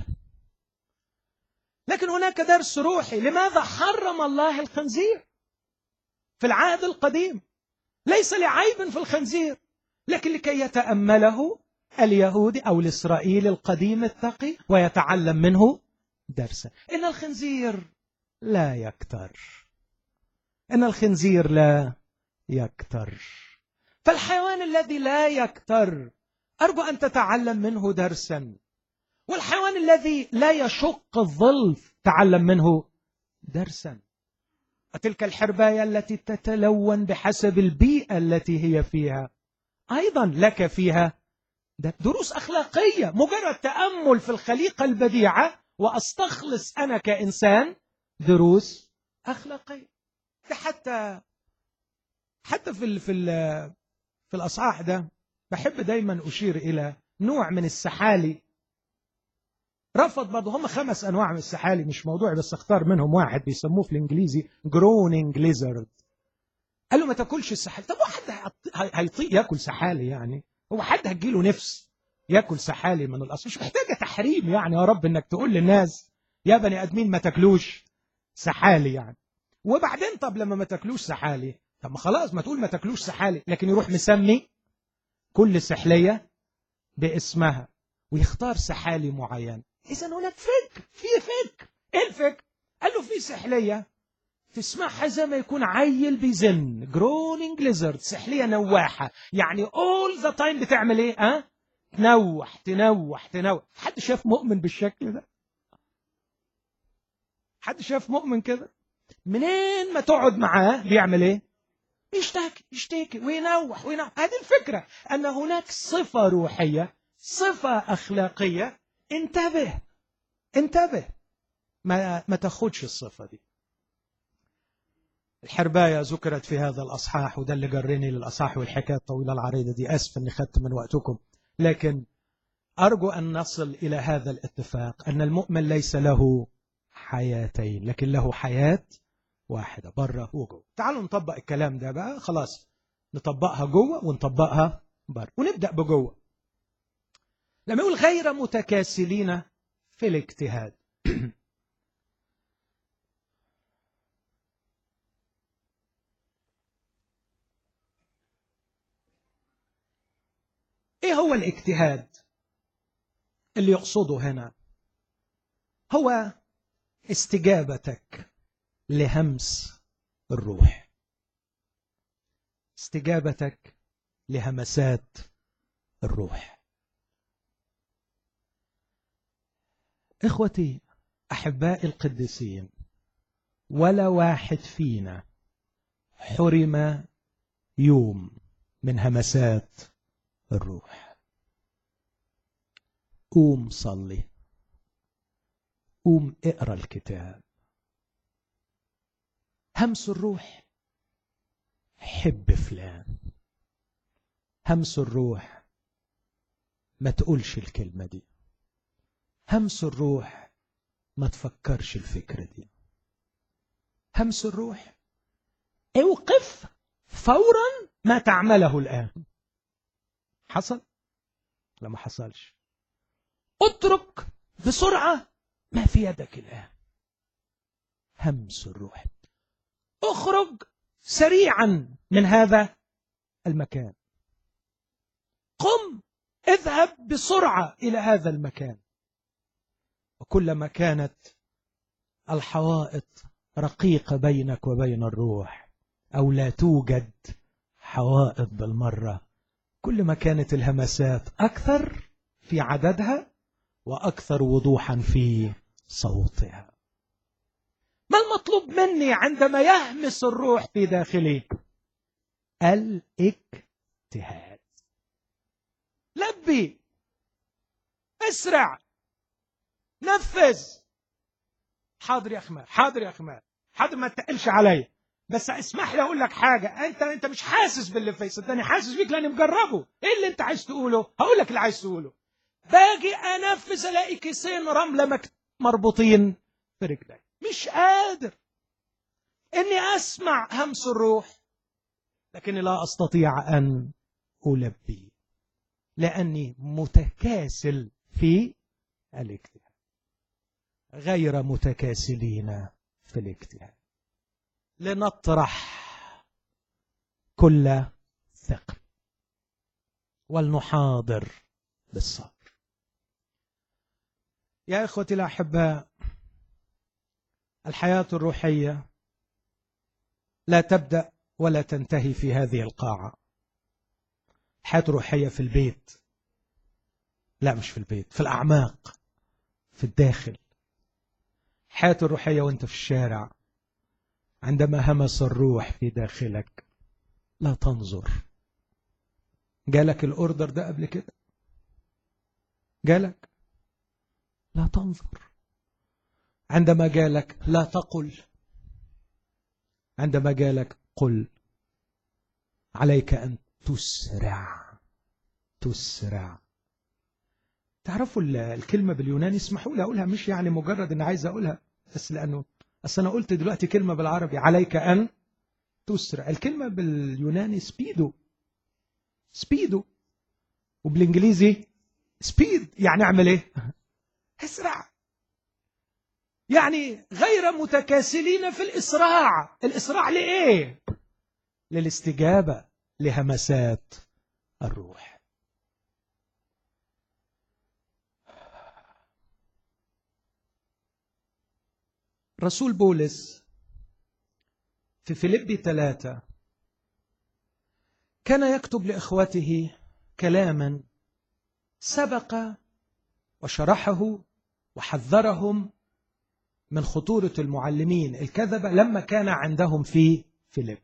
لكن هناك درس روحي لماذا حرم الله الخنزير في العهد القديم ليس لعيب في الخنزير لكن لكي يتامله اليهودي او الاسرائيلي القديم التقي ويتعلم منه درسا ان الخنزير لا يكتر ان الخنزير لا يكتر فالحيوان الذي لا يكتر أرجو أن تتعلم منه درسا والحيوان الذي لا يشق الظلف تعلم منه درسا وتلك الحرباية التي تتلون بحسب البيئة التي هي فيها أيضا لك فيها دروس أخلاقية مجرد تأمل في الخليقة البديعة وأستخلص أنا كإنسان دروس أخلاقية حتى حتى في في في الأصحاح ده بحب دايما أشير إلى نوع من السحالي رفض برضه هم خمس أنواع من السحالي مش موضوعي بس اختار منهم واحد بيسموه في الإنجليزي جرونينج ليزرد قال له ما تاكلش السحالي طب واحد هيطيق ياكل سحالي يعني هو حد هتجيله نفس ياكل سحالي من الاصل مش محتاجه تحريم يعني يا رب انك تقول للناس يا بني ادمين ما تاكلوش سحالي يعني وبعدين طب لما ما تاكلوش سحالي طب ما خلاص ما تقول ما تاكلوش سحالي لكن يروح مسمي كل سحلية باسمها ويختار سحالي معين إذا هناك فكر في فكر إيه الفكر؟ قال له في سحلية تسمعها زي ما يكون عيل بيزن جرونينج ليزرد سحلية نواحة يعني اول ذا تايم بتعمل ايه ها أه؟ تنوح تنوح تنوح حد شاف مؤمن بالشكل ده حد شاف مؤمن كده منين ما تقعد معاه بيعمل ايه يشتكي يشتكي وينوح وينوح هذه الفكرة أن هناك صفة روحية صفة أخلاقية انتبه انتبه ما, ما تاخدش الصفة دي الحرباية ذكرت في هذا الأصحاح وده اللي جرني للأصحاح والحكاية الطويلة العريضة دي أسف أني خدت من وقتكم لكن أرجو أن نصل إلى هذا الاتفاق أن المؤمن ليس له حياتين لكن له حياة واحدة بره وجوه تعالوا نطبق الكلام ده بقى خلاص نطبقها جوه ونطبقها بره ونبدأ بجوه لما يقول غير متكاسلين في الاجتهاد ايه هو الاجتهاد اللي يقصده هنا هو استجابتك لهمس الروح استجابتك لهمسات الروح اخوتي احباء القديسين ولا واحد فينا حرم يوم من همسات الروح قوم صلي قوم اقرا الكتاب همس الروح حب فلان همس الروح ما تقولش الكلمة دي همس الروح ما تفكرش الفكرة دي همس الروح اوقف فورا ما تعمله الآن حصل لا ما حصلش اترك بسرعة ما في يدك الآن همس الروح اخرج سريعا من هذا المكان قم اذهب بسرعة إلى هذا المكان وكلما كانت الحوائط رقيقة بينك وبين الروح أو لا توجد حوائط بالمرة كل ما كانت الهمسات أكثر في عددها وأكثر وضوحا في صوتها ما المطلوب مني عندما يهمس الروح في داخلي الاجتهاد لبي اسرع نفذ حاضر يا اخمال حاضر يا اخمال حاضر ما تقلش عليا بس اسمح لي اقول لك حاجه انت انت مش حاسس باللي في صدقني حاسس بيك لاني مجربه ايه اللي انت عايز تقوله هقول لك اللي عايز تقوله باجي انفذ الاقي كيسين رمله مربوطين في رجلي مش قادر اني اسمع همس الروح لكني لا استطيع ان البي لاني متكاسل في الاجتهاد غير متكاسلين في الاجتهاد لنطرح كل ثقل ولنحاضر بالصبر يا اخوتي الاحباء الحياه الروحيه لا تبدا ولا تنتهي في هذه القاعه الحياه الروحيه في البيت لا مش في البيت في الاعماق في الداخل الحياه الروحيه وانت في الشارع عندما همس الروح في داخلك لا تنظر جالك الاوردر ده قبل كده جالك لا تنظر عندما جالك لا تقل عندما جالك قل عليك ان تسرع تسرع تعرفوا الكلمه باليوناني اسمحوا لي اقولها مش يعني مجرد ان عايز اقولها بس لانه اصل انا قلت دلوقتي كلمه بالعربي عليك ان تسرع الكلمه باليوناني سبيدو سبيدو وبالانجليزي سبيد يعني اعمل ايه اسرع يعني غير متكاسلين في الاسراع الاسراع لايه للاستجابه لهمسات الروح رسول بولس في فيليبي ثلاثة كان يكتب لإخوته كلاما سبق وشرحه وحذرهم من خطورة المعلمين الكذبة لما كان عندهم في فيليب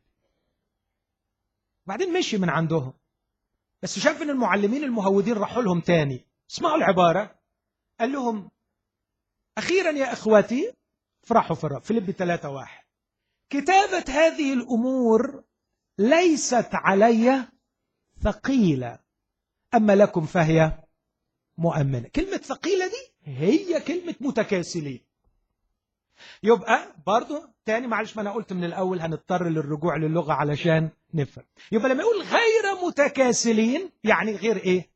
بعدين مشي من عندهم بس شاف ان المعلمين المهودين راحوا لهم تاني اسمعوا العبارة قال لهم أخيرا يا إخوتي افرحوا في الرب فيليب 3 واحد كتابة هذه الأمور ليست علي ثقيلة أما لكم فهي مؤمنة كلمة ثقيلة دي هي كلمة متكاسلين يبقى برضو تاني معلش ما أنا قلت من الأول هنضطر للرجوع للغة علشان نفهم يبقى لما يقول غير متكاسلين يعني غير إيه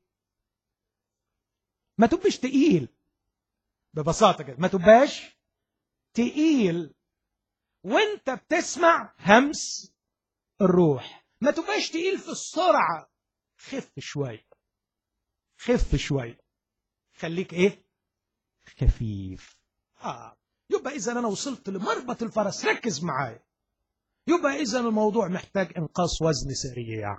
ما تبقش تقيل ببساطة كده ما تبقاش تقيل وانت بتسمع همس الروح ما تبقاش تقيل في السرعة خف شوية خف شوية خليك ايه خفيف اه يبقى اذا انا وصلت لمربط الفرس ركز معايا يبقى اذا الموضوع محتاج انقاص وزن سريع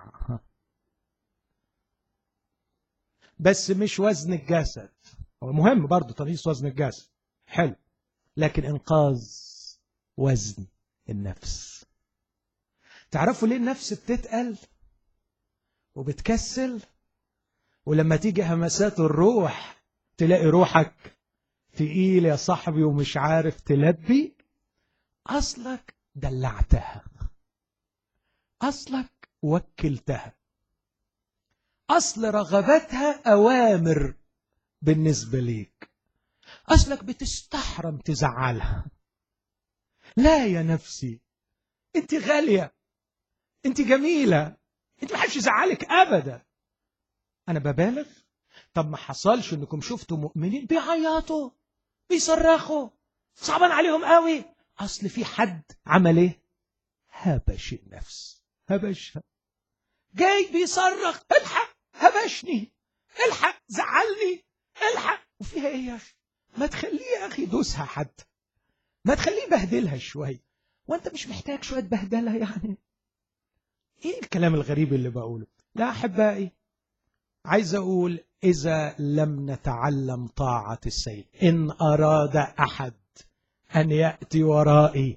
بس مش وزن الجسد هو مهم برضه تنقيص وزن الجسد حلو لكن انقاذ وزن النفس تعرفوا ليه النفس بتتقل وبتكسل ولما تيجي همسات الروح تلاقي روحك تقيل يا صاحبي ومش عارف تلبي اصلك دلعتها اصلك وكلتها اصل رغبتها اوامر بالنسبه ليك اصلك بتستحرم تزعلها لا يا نفسي انت غاليه انت جميله انت ما حدش يزعلك ابدا انا ببالغ طب ما حصلش انكم شفتوا مؤمنين بيعيطوا بيصرخوا صعبان عليهم قوي اصل في حد عمل ايه هبش النفس هبشها جاي بيصرخ الحق هبشني الحق زعلني الحق وفيها ايه يا اخي ما تخليه يا اخي دوسها حتى ما تخليه بهدلها شويه وانت مش محتاج شويه بهدلها يعني ايه الكلام الغريب اللي بقوله لا احبائي عايز اقول اذا لم نتعلم طاعه السيد ان اراد احد ان ياتي ورائي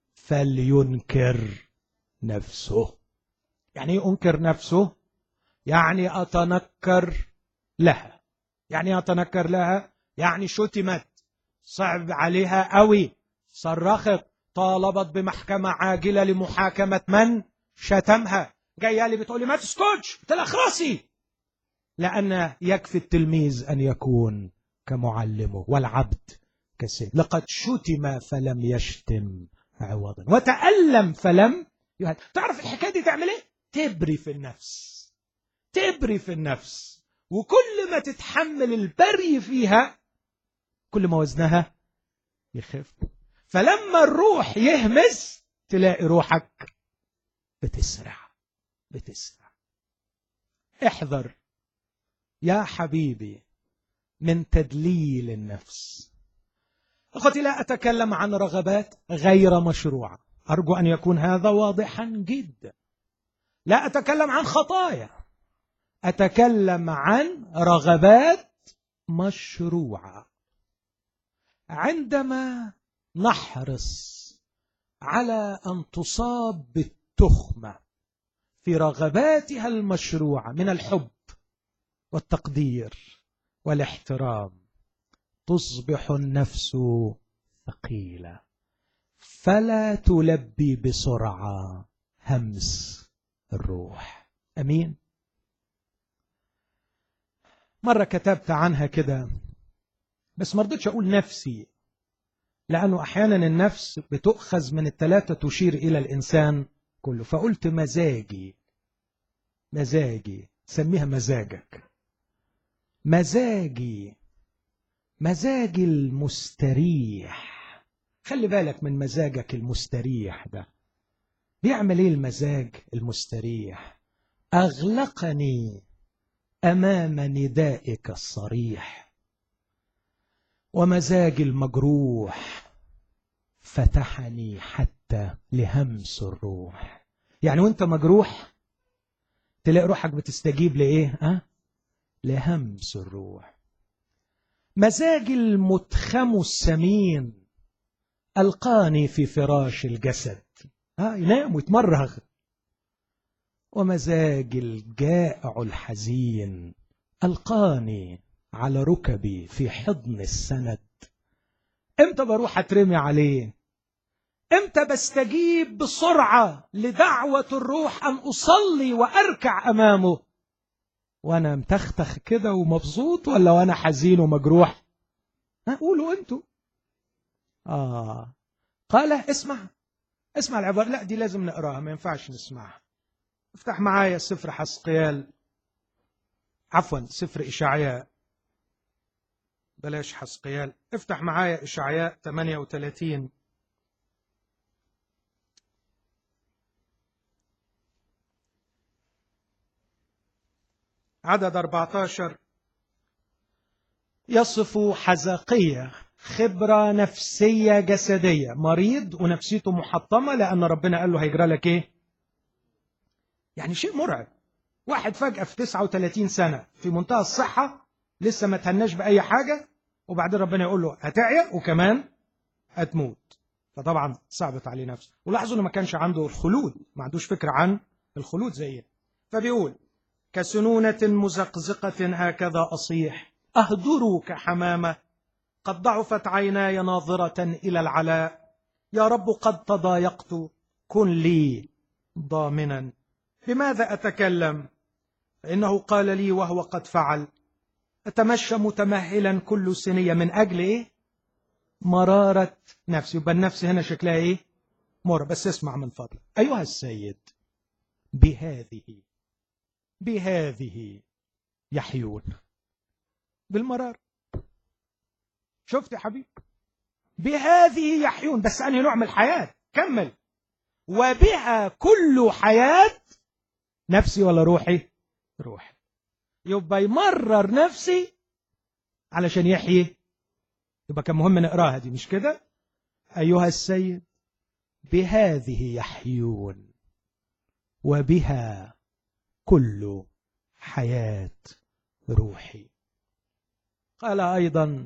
فلينكر نفسه يعني ايه انكر نفسه يعني اتنكر لها يعني اتنكر لها يعني شتمت صعب عليها قوي صرخت طالبت بمحكمه عاجله لمحاكمه من شتمها جايه لي بتقول لي ما تسكتش قلت لها اخرسي لأن يكفي التلميذ أن يكون كمعلمه والعبد كسيد لقد شتم فلم يشتم عوضا وتألم فلم يهد تعرف الحكاية دي تعمل ايه؟ تبري في النفس تبري في النفس وكل ما تتحمل البري فيها كل ما وزنها يخف فلما الروح يهمس تلاقي روحك بتسرع بتسرع احذر يا حبيبي من تدليل النفس اخوتي لا اتكلم عن رغبات غير مشروعه ارجو ان يكون هذا واضحا جدا لا اتكلم عن خطايا اتكلم عن رغبات مشروعه عندما نحرص على ان تصاب بالتخمه في رغباتها المشروعه من الحب والتقدير والاحترام تصبح النفس ثقيله فلا تلبي بسرعه همس الروح امين مره كتبت عنها كده بس ما رضيتش اقول نفسي لانه احيانا النفس بتؤخذ من الثلاثه تشير الى الانسان كله فقلت مزاجي مزاجي سميها مزاجك مزاجي مزاجي المستريح خلي بالك من مزاجك المستريح ده بيعمل ايه المزاج المستريح اغلقني امام ندائك الصريح ومزاجي المجروح فتحني حتى لهمس الروح يعني وانت مجروح تلاقي روحك بتستجيب لايه ها لهمس الروح مزاج المتخم السمين ألقاني في فراش الجسد ها ينام ويتمرغ ومزاج الجائع الحزين ألقاني على ركبي في حضن السند امتى بروح اترمي عليه امتى بستجيب بسرعة لدعوة الروح أن أصلي وأركع أمامه وأنا متختخ كده ومبسوط ولا وأنا حزين ومجروح ها قولوا أنتوا آه قال اسمع اسمع العبارة لا دي لازم نقراها ما ينفعش نسمعها افتح معايا سفر حسقيال عفوا سفر إشعياء بلاش حسقيال افتح معايا إشعياء 38 عدد 14 يصف حزقية خبرة نفسية جسدية مريض ونفسيته محطمة لأن ربنا قال له هيجرى لك إيه يعني شيء مرعب واحد فجأة في 39 سنة في منتهى الصحة لسه ما تهناش بأي حاجة وبعدين ربنا يقول له هتعيا وكمان هتموت فطبعا صعبت عليه نفسه ولاحظوا انه ما كانش عنده الخلود ما عندوش فكرة عن الخلود زينا فبيقول كسنونة مزقزقة هكذا أصيح أهدروا كحمامة قد ضعفت عيناي ناظرة إلى العلاء يا رب قد تضايقت كن لي ضامنا بماذا أتكلم فإنه قال لي وهو قد فعل أتمشى متمهلا كل سنية من أجل إيه مرارة نفسي يبقى النفس هنا شكلها إيه مرة بس اسمع من فضلك أيها السيد بهذه بهذه يحيون بالمرار شفت يا حبيبي بهذه يحيون بس أنهي نوع من الحياة كمل وبها كل حياة نفسي ولا روحي روحي يبقى يمرر نفسي علشان يحيي يبقى كان مهم نقراها دي مش كده أيها السيد بهذه يحيون وبها كل حياة روحي قال أيضا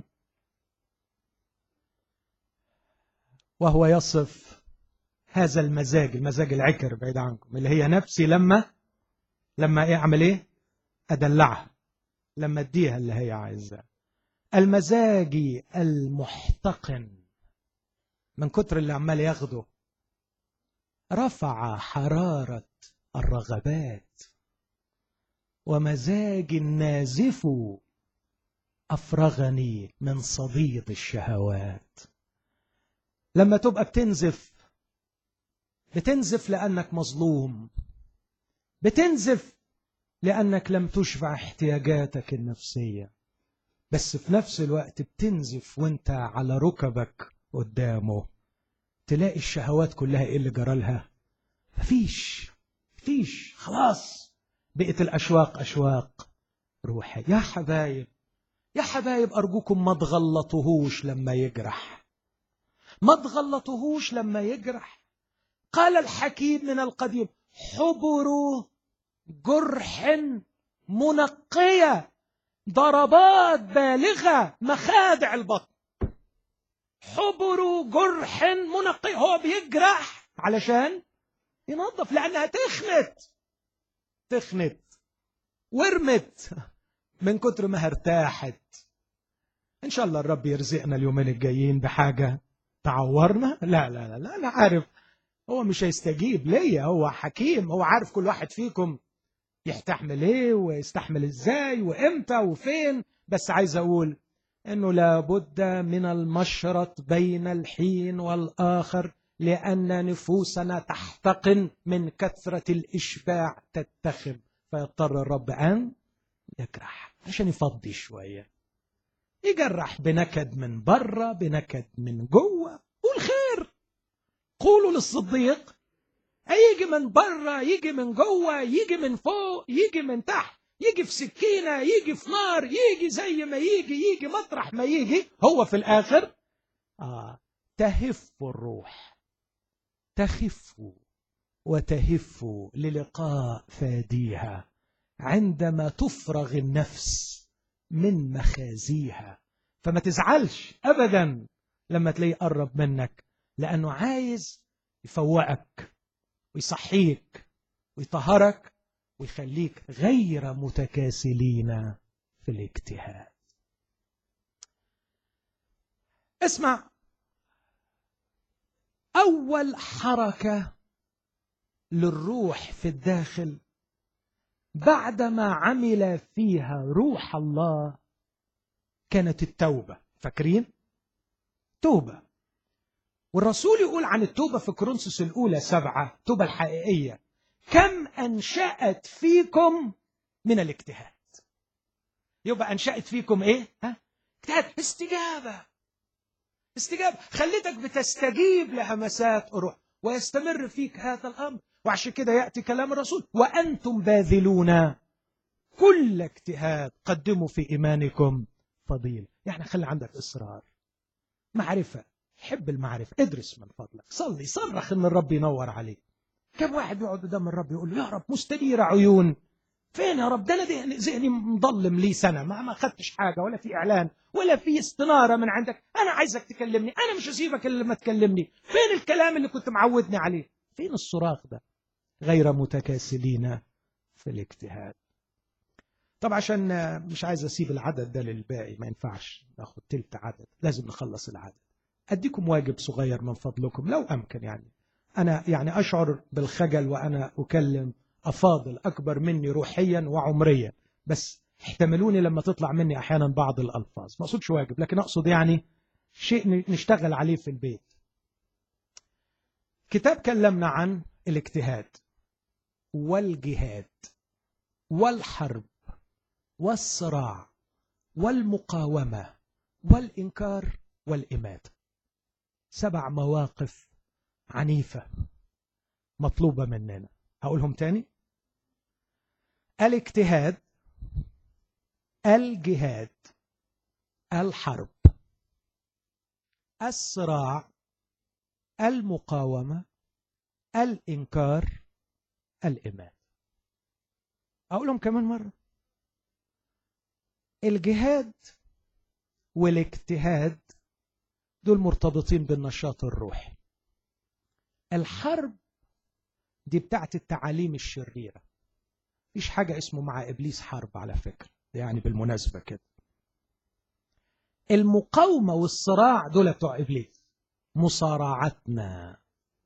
وهو يصف هذا المزاج المزاج العكر بعيد عنكم اللي هي نفسي لما لما ايه اعمل ايه ادلعها لما اديها اللي هي عايزاه المزاج المحتقن من كتر اللي عمال ياخده رفع حرارة الرغبات ومزاج النازف أفرغني من صديد الشهوات لما تبقى بتنزف بتنزف لأنك مظلوم بتنزف لأنك لم تشبع احتياجاتك النفسية بس في نفس الوقت بتنزف وانت على ركبك قدامه تلاقي الشهوات كلها ايه اللي جرالها مفيش مفيش خلاص بقت الأشواق أشواق روحي يا حبايب يا حبايب أرجوكم ما تغلطوهوش لما يجرح ما تغلطوهوش لما يجرح قال الحكيم من القديم حبر جرح منقية ضربات بالغة مخادع البطن حبر جرح منقي هو بيجرح علشان ينظف لأنها تخنت تخنت ورمت من كتر ما ارتاحت ان شاء الله الرب يرزقنا اليومين الجايين بحاجه تعورنا لا لا لا, لا انا عارف هو مش هيستجيب ليا هو حكيم هو عارف كل واحد فيكم يستحمل ايه ويستحمل ازاي وامتى وفين بس عايز اقول انه لابد من المشرط بين الحين والاخر لان نفوسنا تحتقن من كثره الاشباع تتخذ فيضطر الرب ان يجرح عشان يفضي شويه يجرح بنكد من بره بنكد من جوه قول خير قولوا للصديق هيجي من بره يجي من جوه يجي من فوق يجي من تحت يجي في سكينه يجي في نار يجي زي ما يجي يجي مطرح ما يجي هو في الاخر آه تهف الروح تخف وتهف للقاء فاديها عندما تفرغ النفس من مخازيها فما تزعلش ابدا لما تلاقيه قرب منك لانه عايز يفوقك ويصحيك ويطهرك ويخليك غير متكاسلين في الاجتهاد اسمع أول حركة للروح في الداخل بعدما عمل فيها روح الله كانت التوبة فاكرين؟ توبة والرسول يقول عن التوبة في كورنثوس الأولى سبعة التوبة الحقيقية كم أنشأت فيكم من الاجتهاد يبقى أنشأت فيكم إيه؟ ها؟ اجتهاد استجابة استجابة خليتك بتستجيب لهمسات الروح ويستمر فيك هذا الأمر وعشان كده يأتي كلام الرسول وأنتم باذلون كل اجتهاد قدموا في إيمانكم فضيلة يعني خلي عندك إصرار معرفة حب المعرفة ادرس من فضلك صلي صرخ ان الرب ينور عليك كم واحد يقعد قدام الرب يقول له يا رب مستدير عيون فين يا رب ده انا ذهني مظلم لي سنه ما ما خدتش حاجه ولا في اعلان ولا في استناره من عندك انا عايزك تكلمني انا مش هسيبك الا لما تكلمني فين الكلام اللي كنت معودني عليه فين الصراخ ده غير متكاسلين في الاجتهاد طب عشان مش عايز اسيب العدد ده للباقي ما ينفعش ناخد تلت عدد لازم نخلص العدد اديكم واجب صغير من فضلكم لو امكن يعني انا يعني اشعر بالخجل وانا اكلم افاضل اكبر مني روحيا وعمريا بس احتملوني لما تطلع مني احيانا بعض الالفاظ ما اقصدش واجب لكن اقصد يعني شيء نشتغل عليه في البيت كتاب كلمنا عن الاجتهاد والجهاد والحرب والصراع والمقاومه والانكار والاماته سبع مواقف عنيفه مطلوبه مننا هقولهم تاني الاجتهاد الجهاد الحرب الصراع المقاومه الانكار الإمام أقولهم كمان مرة الجهاد والاجتهاد دول مرتبطين بالنشاط الروحي الحرب دي بتاعت التعاليم الشريرة مفيش حاجة اسمه مع إبليس حرب على فكرة يعني بالمناسبة كده المقاومة والصراع دول بتوع إبليس مصارعتنا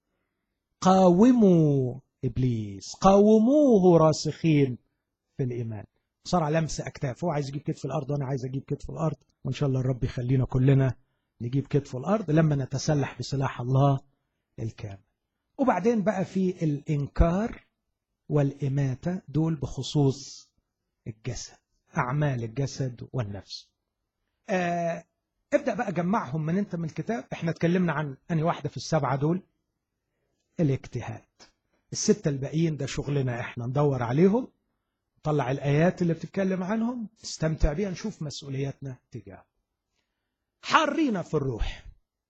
قاوموا إبليس قاوموه راسخين في الإيمان صار لمس أكتاف هو عايز يجيب كتف الأرض وأنا عايز أجيب كتف الأرض وإن شاء الله الرب يخلينا كلنا نجيب كتف الأرض لما نتسلح بسلاح الله الكامل وبعدين بقى في الإنكار والإماتة دول بخصوص الجسد أعمال الجسد والنفس آه ابدأ بقى جمعهم من أنت من الكتاب احنا اتكلمنا عن أني واحدة في السبعة دول الاجتهاد الستة الباقيين ده شغلنا احنا ندور عليهم نطلع الآيات اللي بتتكلم عنهم نستمتع بيها نشوف مسؤولياتنا تجاه حارين في الروح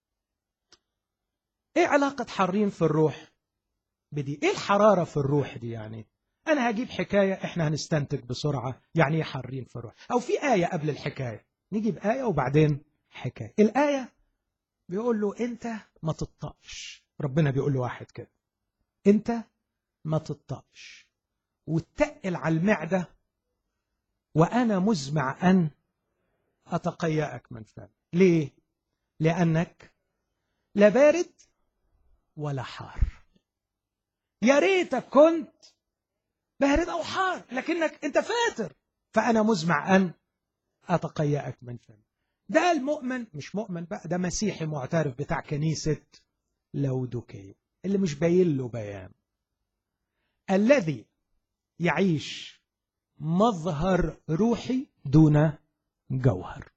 ايه علاقة حارين في الروح بدي ايه الحرارة في الروح دي يعني انا هجيب حكاية احنا هنستنتج بسرعة يعني ايه حارين في الروح او في آية قبل الحكاية نجيب آية وبعدين حكاية الآية بيقول له انت ما تطقش ربنا بيقول له واحد كده انت ما تطقش وتتقل على المعدة وأنا مزمع أن أتقيأك من فم ليه؟ لأنك لا بارد ولا حار يا ريتك كنت بارد أو حار لكنك أنت فاتر فأنا مزمع أن أتقيأك من فم ده المؤمن مش مؤمن بقى ده مسيحي معترف بتاع كنيسة لودوكية اللي مش باين له بيان الذي يعيش مظهر روحي دون جوهر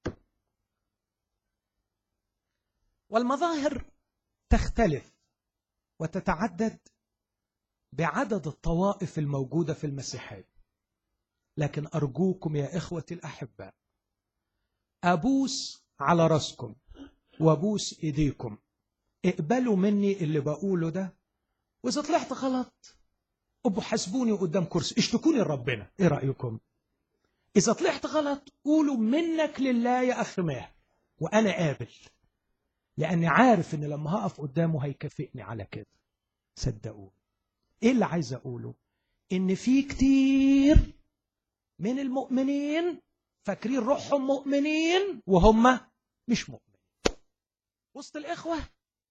والمظاهر تختلف وتتعدد بعدد الطوائف الموجوده في المسيحيه لكن ارجوكم يا اخوتي الاحباء ابوس على راسكم وابوس ايديكم اقبلوا مني اللي بقوله ده واذا طلعت غلط ابقوا حاسبوني قدام كرسي اشتكوني لربنا ايه رايكم اذا طلعت غلط قولوا منك لله يا اخ ماهر وانا قابل لاني عارف ان لما هقف قدامه هيكافئني على كده صدقوني ايه اللي عايز اقوله ان في كتير من المؤمنين فاكرين روحهم مؤمنين وهم مش مؤمنين وسط الاخوه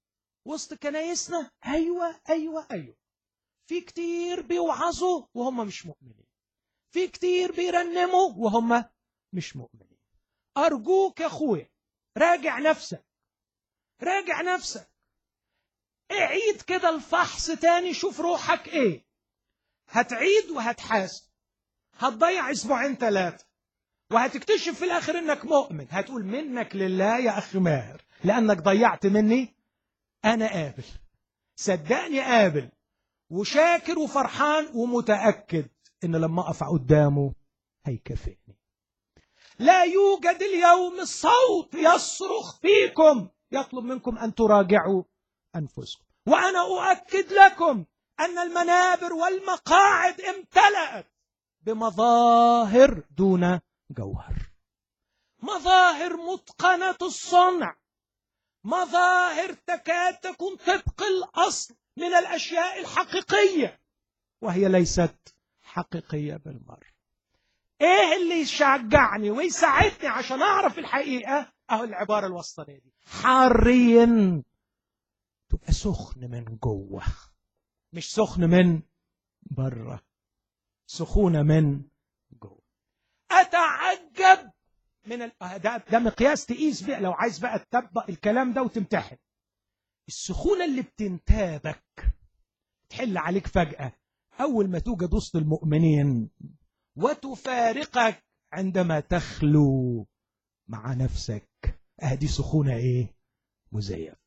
وسط كنايسنا ايوه ايوه ايوه في كتير بيوعظوا وهم مش مؤمنين في كتير بيرنموا وهم مش مؤمنين ارجوك يا اخويا راجع نفسك راجع نفسك اعيد كده الفحص تاني شوف روحك ايه هتعيد وهتحاسب هتضيع اسبوعين ثلاثه وهتكتشف في الاخر انك مؤمن هتقول منك لله يا اخي ماهر لانك ضيعت مني انا قابل صدقني قابل وشاكر وفرحان ومتاكد ان لما اقف قدامه هيكافئني لا يوجد اليوم الصوت يصرخ فيكم يطلب منكم ان تراجعوا انفسكم وانا اؤكد لكم ان المنابر والمقاعد امتلأت بمظاهر دون جوهر مظاهر متقنة الصنع مظاهر تكاد تكون طبق الأصل من الأشياء الحقيقية وهي ليست حقيقية بالمرة ايه اللي يشجعني ويساعدني عشان اعرف الحقيقة اهو العبارة الوسطانية دي حريا تبقى سخن من جوه مش سخن من بره سخونة من جوه اتعجب من ال... ده, ده مقياس تقيس بقى لو عايز بقى تطبق الكلام ده وتمتحن السخونة اللي بتنتابك تحل عليك فجأة أول ما توجد وسط المؤمنين وتفارقك عندما تخلو مع نفسك أهدي سخونة إيه؟ مزيف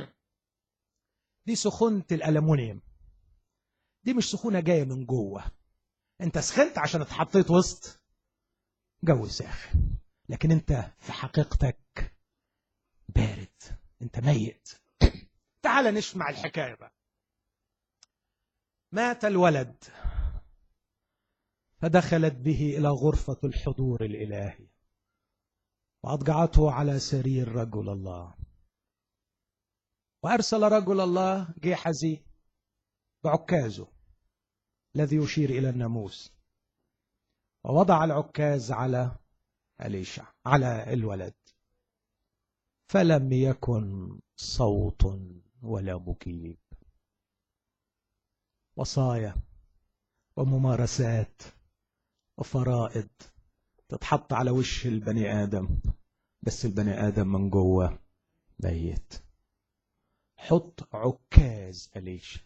دي سخونة الألمونيوم دي مش سخونة جاية من جوه انت سخنت عشان اتحطيت وسط جو ساخن لكن انت في حقيقتك بارد انت ميت تعال نسمع الحكايه بقى مات الولد فدخلت به الى غرفه الحضور الالهي واضجعته على سرير رجل الله وارسل رجل الله جيحزي بعكازه الذي يشير الى الناموس ووضع العكاز على أليشع على الولد فلم يكن صوت ولا مكيب وصايا وممارسات وفرائض تتحط على وش البني آدم بس البني آدم من جوه ميت حط عكاز أليشا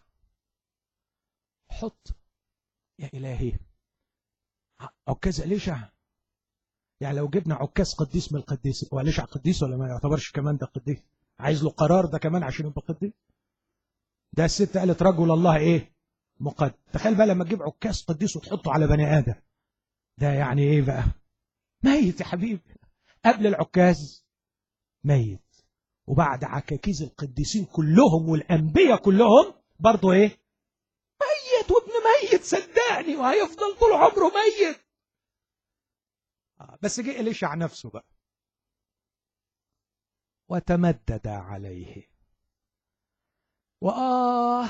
حط يا إلهي عكاز أليشع يعني لو جبنا عكاز قديس من القديس هو أليشع قديس ولا ما يعتبرش كمان ده قديس عايز له قرار ده كمان عشان يبقى قديس ده الست قالت رجل الله ايه مقدس تخيل بقى لما تجيب عكاز قديس وتحطه على بني ادم ده يعني ايه بقى ميت يا حبيبي قبل العكاز ميت وبعد عكاكيز القديسين كلهم والانبياء كلهم برضه ايه ميت وابن ميت صدقني وهيفضل طول عمره ميت بس جه إليشع نفسه بقى وتمدد عليه وآه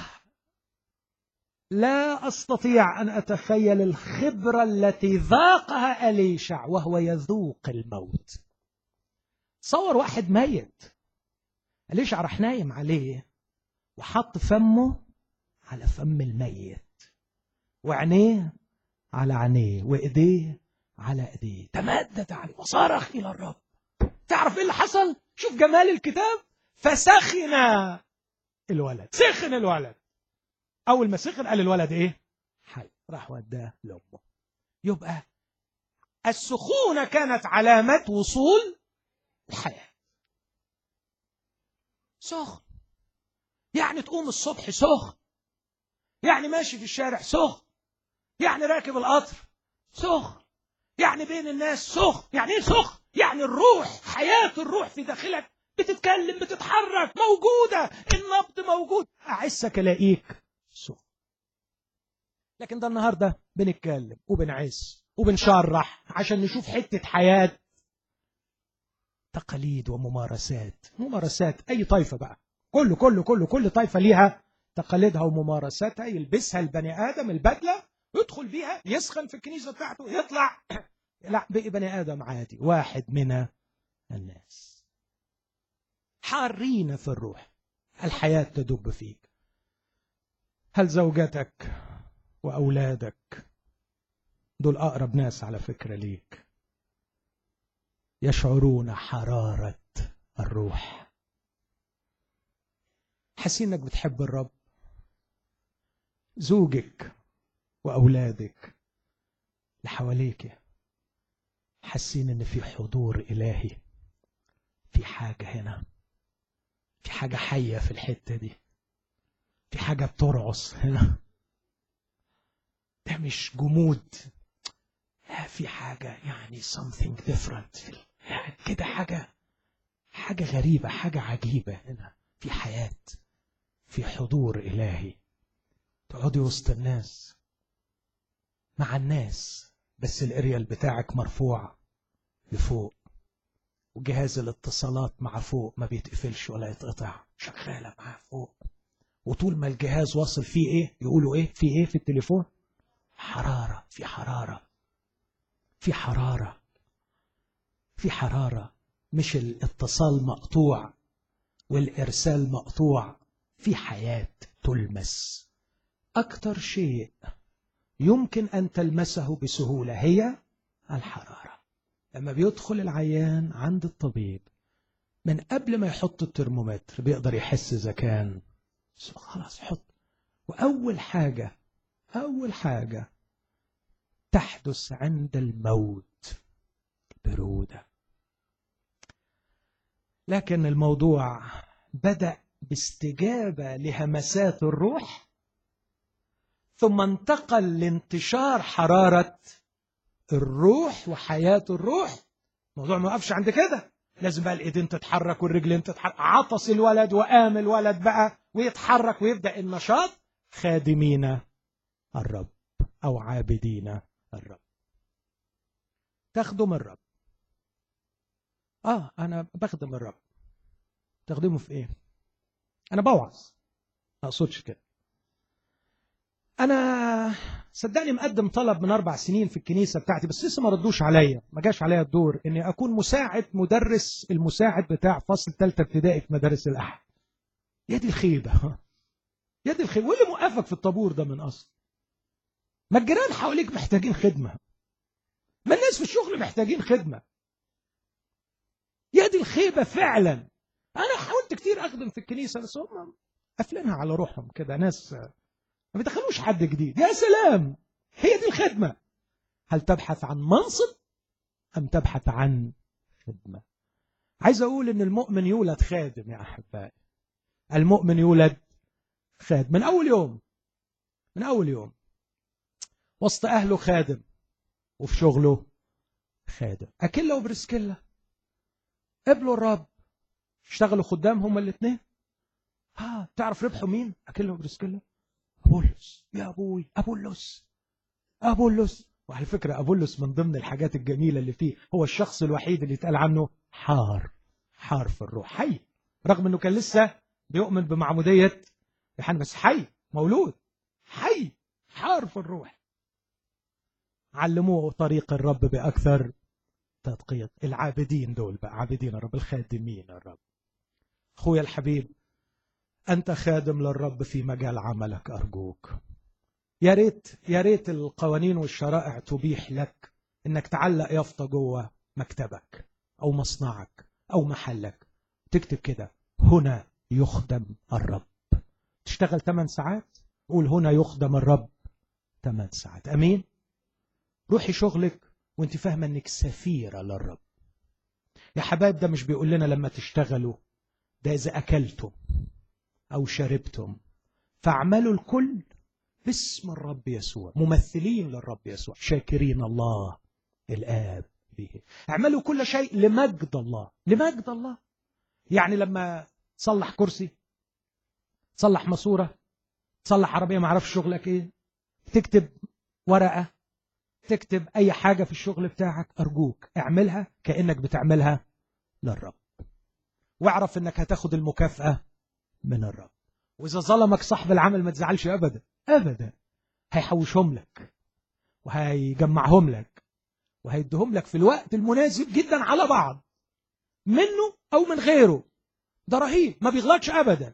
لا أستطيع أن أتخيل الخبرة التي ذاقها أليشع وهو يذوق الموت تصور واحد ميت أليشع راح نايم عليه وحط فمه على فم الميت وعينيه على عينيه وإيديه على ايديه تمدد عليه وصرخ الى الرب تعرف ايه اللي حصل شوف جمال الكتاب فسخن الولد سخن الولد اول ما سخن قال الولد ايه حي راح وداه لامه يبقى السخونه كانت علامه وصول الحياه سخن يعني تقوم الصبح سخن يعني ماشي في الشارع سخن يعني راكب القطر سخن يعني بين الناس سخن يعني ايه سخن يعني الروح حياة الروح في داخلك بتتكلم بتتحرك موجودة النبض موجود أعسك ألاقيك سخن لكن ده النهاردة بنتكلم وبنعس وبنشرح عشان نشوف حتة حياة تقاليد وممارسات ممارسات أي طائفة بقى كله كله كله كل طائفة ليها تقاليدها وممارساتها يلبسها البني آدم البدلة يدخل بيها يسخن في الكنيسة بتاعته يطلع لا بقي بني آدم عادي واحد من الناس حارين في الروح الحياة تدب فيك هل زوجتك وأولادك دول أقرب ناس على فكرة ليك يشعرون حرارة الروح حاسين انك بتحب الرب زوجك واولادك اللي حواليك حاسين ان في حضور الهي في حاجه هنا في حاجه حيه في الحته دي في حاجه بترعص هنا ده مش جمود لا في حاجه يعني something different كده حاجه حاجه غريبه حاجه عجيبه هنا في حياه في حضور الهي تقعدي وسط الناس مع الناس بس الاريال بتاعك مرفوع لفوق وجهاز الاتصالات مع فوق ما بيتقفلش ولا يتقطع شغاله معاه فوق وطول ما الجهاز واصل فيه ايه يقولوا ايه في ايه في التليفون حراره في حراره في حراره في حراره مش الاتصال مقطوع والارسال مقطوع في حياه تلمس اكثر شيء يمكن ان تلمسه بسهوله هي الحراره لما بيدخل العيان عند الطبيب من قبل ما يحط الترمومتر بيقدر يحس اذا كان خلاص حط واول حاجه اول حاجه تحدث عند الموت بروده لكن الموضوع بدا باستجابه لهمسات الروح ثم انتقل لانتشار حراره الروح وحياه الروح الموضوع ما وقفش عند كده لازم بقى الايدين تتحرك والرجلين تتحرك عطس الولد وقام الولد بقى ويتحرك ويبدا النشاط خادمين الرب او عابدين الرب تخدم الرب اه انا بخدم الرب تخدمه في ايه انا بوعظ ما اقصدش كده انا صدقني مقدم طلب من اربع سنين في الكنيسه بتاعتي بس لسه ما ردوش عليا ما جاش عليا الدور اني اكون مساعد مدرس المساعد بتاع فصل ثالثه ابتدائي في مدارس الاحد يا دي الخيبه يا دي الخيبه واللي موقفك في الطابور ده من اصل ما الجيران حواليك محتاجين خدمه ما الناس في الشغل محتاجين خدمه يا دي الخيبه فعلا انا حاولت كتير اخدم في الكنيسه بس هم قافلينها على روحهم كده ناس ما بيدخلوش حد جديد يا سلام هي دي الخدمه هل تبحث عن منصب ام تبحث عن خدمه عايز اقول ان المؤمن يولد خادم يا احبائي المؤمن يولد خادم من اول يوم من اول يوم وسط اهله خادم وفي شغله خادم اكيلا وبرسكيلا قبلوا الرب اشتغلوا خدام هما الاثنين ها تعرف ربحوا مين اكيلا وبرسكيلا ابولس يا ابوي ابولس ابولس وعلى فكره ابولس من ضمن الحاجات الجميله اللي فيه هو الشخص الوحيد اللي اتقال عنه حار حار في الروح حي رغم انه كان لسه بيؤمن بمعموديه يوحنا بس حي مولود حي حار في الروح علموه طريق الرب باكثر تدقيق العابدين دول بقى عابدين الرب الخادمين الرب اخويا الحبيب انت خادم للرب في مجال عملك ارجوك يا ريت يا ريت القوانين والشرائع تبيح لك انك تعلق يافطه جوه مكتبك او مصنعك او محلك تكتب كده هنا يخدم الرب تشتغل 8 ساعات قول هنا يخدم الرب 8 ساعات امين روحي شغلك وانت فاهمه انك سفيره للرب يا حبايب ده مش بيقول لنا لما تشتغلوا ده اذا اكلتم او شربتم فاعملوا الكل باسم الرب يسوع ممثلين للرب يسوع شاكرين الله الاب به اعملوا كل شيء لمجد الله لمجد الله يعني لما تصلح كرسي تصلح ماسوره تصلح عربيه ما اعرفش شغلك ايه تكتب ورقه تكتب اي حاجه في الشغل بتاعك ارجوك اعملها كانك بتعملها للرب واعرف انك هتاخد المكافاه من الرب واذا ظلمك صاحب العمل ما تزعلش ابدا ابدا هيحوشهم لك وهيجمعهم لك وهيديهم لك في الوقت المناسب جدا على بعض منه او من غيره ده رهيب ما بيغلطش ابدا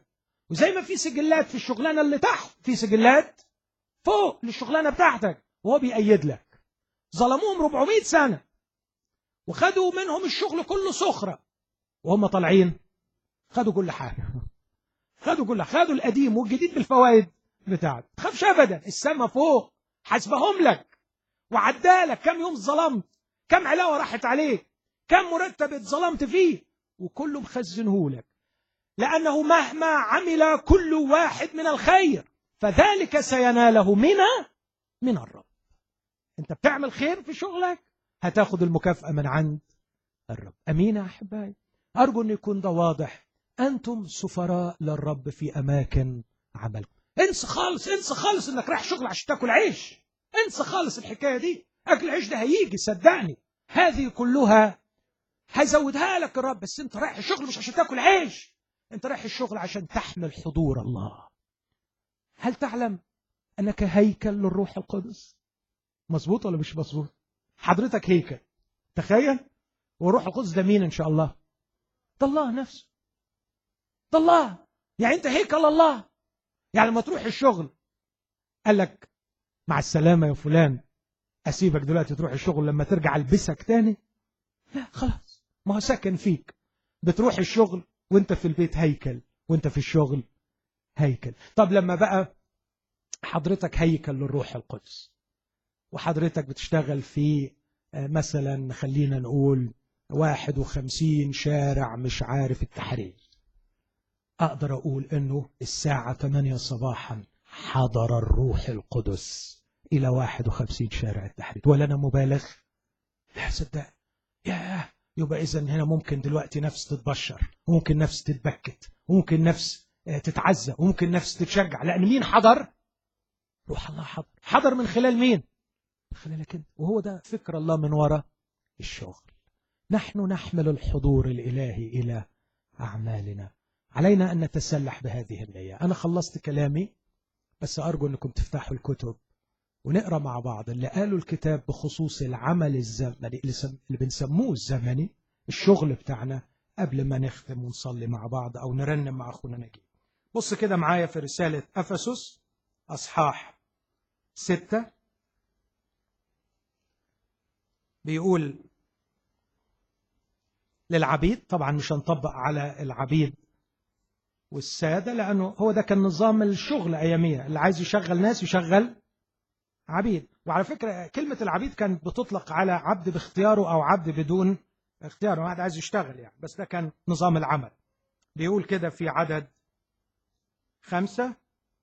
وزي ما في سجلات في الشغلانة اللي تحت في سجلات فوق للشغلانة بتاعتك وهو بيأيد لك ظلموهم 400 سنة وخدوا منهم الشغل كله سخرة وهم طالعين خدوا كل حاجة خدوا كل خدوا القديم والجديد بالفوائد بتاعته تخافش أبدا السما فوق حاسبهم لك وعدالك كم يوم ظلمت كم علاوة راحت عليك كم مرتب اتظلمت فيه وكله مخزنه لك لأنه مهما عمل كل واحد من الخير فذلك سيناله من من الرب انت بتعمل خير في شغلك هتاخد المكافأة من عند الرب أمين يا أحبائي أرجو أن يكون ده واضح أنتم سفراء للرب في أماكن عملكم انسى خالص انسى خالص انك رايح شغل عشان تاكل عيش انسى خالص الحكايه دي اكل العيش ده هيجي صدقني هذه كلها هيزودها لك الرب بس انت رايح الشغل مش عشان تاكل عيش انت رايح الشغل عشان تحمل حضور الله هل تعلم انك هيكل للروح القدس مظبوط ولا مش مظبوط حضرتك هيكل تخيل وروح القدس ده مين ان شاء الله ده الله نفسه ده الله يعني انت هيكل الله يعني لما تروح الشغل قال لك مع السلامه يا فلان اسيبك دلوقتي تروح الشغل لما ترجع البسك تاني لا خلاص ما هو ساكن فيك بتروح الشغل وانت في البيت هيكل وانت في الشغل هيكل طب لما بقى حضرتك هيكل للروح القدس وحضرتك بتشتغل في آه، مثلا خلينا نقول 51 شارع مش عارف التحرير أقدر أقول أنه الساعة 8 صباحا حضر الروح القدس إلى 51 شارع التحرير ولا أنا مبالغ لا صدق ياه يبقى إذا هنا ممكن دلوقتي نفس تتبشر وممكن نفس تتبكت وممكن نفس آه، تتعزى وممكن نفس تتشجع لأن مين حضر روح الله حضر حضر من خلال مين من خلالك انت وهو ده فكر الله من وراء الشغل نحن نحمل الحضور الإلهي إلى أعمالنا علينا أن نتسلح بهذه النية أنا خلصت كلامي بس أرجو أنكم تفتحوا الكتب ونقرأ مع بعض اللي قالوا الكتاب بخصوص العمل الزمني اللي بنسموه الزمني الشغل بتاعنا قبل ما نختم ونصلي مع بعض أو نرنم مع أخونا نجيب بص كده معايا في رسالة أفسس أصحاح ستة بيقول للعبيد طبعا مش هنطبق على العبيد والسادة لأنه هو ده كان نظام الشغل أياميها اللي عايز يشغل ناس يشغل عبيد وعلى فكرة كلمة العبيد كانت بتطلق على عبد باختياره أو عبد بدون اختياره واحد عايز يشتغل يعني بس ده كان نظام العمل بيقول كده في عدد خمسة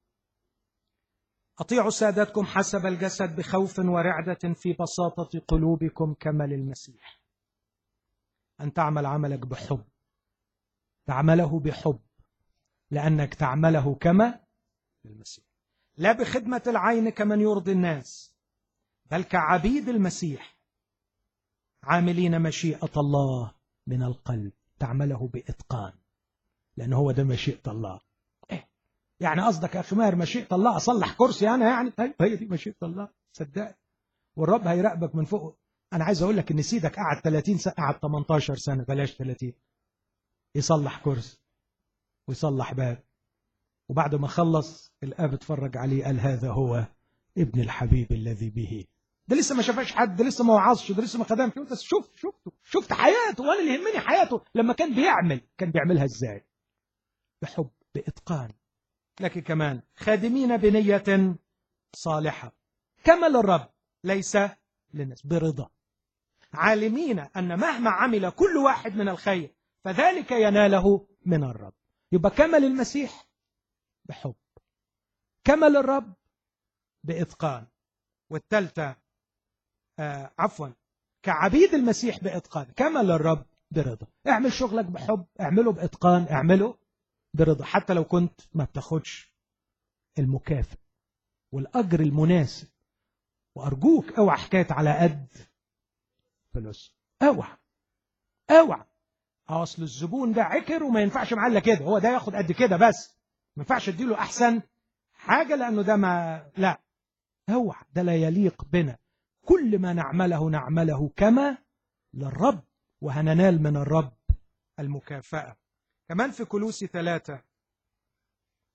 أطيعوا سادتكم حسب الجسد بخوف ورعدة في بساطة قلوبكم كما للمسيح أن تعمل عملك بحب تعمله بحب لأنك تعمله كما للمسيح لا بخدمة العين كمن يرضي الناس بل كعبيد المسيح عاملين مشيئة الله من القلب تعمله بإتقان لأن هو ده مشيئة الله إيه؟ يعني قصدك يا أخي ماهر مشيئة الله أصلح كرسي أنا يعني أيوة هي دي مشيئة الله صدقني والرب هيراقبك من فوق أنا عايز أقول لك إن سيدك قعد 30 سنة قعد 18 سنة بلاش 30 يصلح كرسي ويصلح باب وبعد ما خلص الاب اتفرج عليه قال هذا هو ابن الحبيب الذي به ده لسه ما شافش حد ده لسه ما وعظش ده لسه ما خدمش بس شفت شفته شفت حياته وانا اللي يهمني حياته لما كان بيعمل كان بيعملها ازاي بحب باتقان لكن كمان خادمين بنيه صالحه كما للرب ليس للناس برضا عالمين ان مهما عمل كل واحد من الخير فذلك يناله من الرب يبقى كما للمسيح بحب كما للرب بإتقان والثالثة آه عفوا كعبيد المسيح بإتقان كما للرب برضا اعمل شغلك بحب اعمله بإتقان اعمله برضا حتى لو كنت ما بتاخدش المكافئ والأجر المناسب وأرجوك اوعى حكاية على قد فلوس اوعى اوعى اصل الزبون ده عكر وما ينفعش معاه الا كده هو ده ياخد قد كده بس ما ينفعش اديله احسن حاجه لانه ده ما لا اوعى ده لا يليق بنا كل ما نعمله نعمله كما للرب وهننال من الرب المكافأة كمان في كلوسي ثلاثة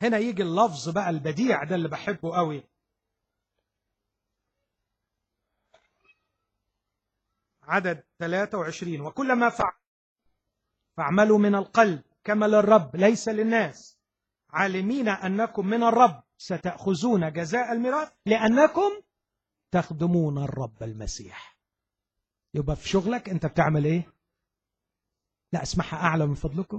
هنا يجي اللفظ بقى البديع ده اللي بحبه قوي عدد 23 وكلما فعل فاعملوا من القلب كما للرب ليس للناس عالمين أنكم من الرب ستأخذون جزاء الميراث لأنكم تخدمون الرب المسيح يبقى في شغلك أنت بتعمل إيه؟ لا اسمعها أعلى من فضلكم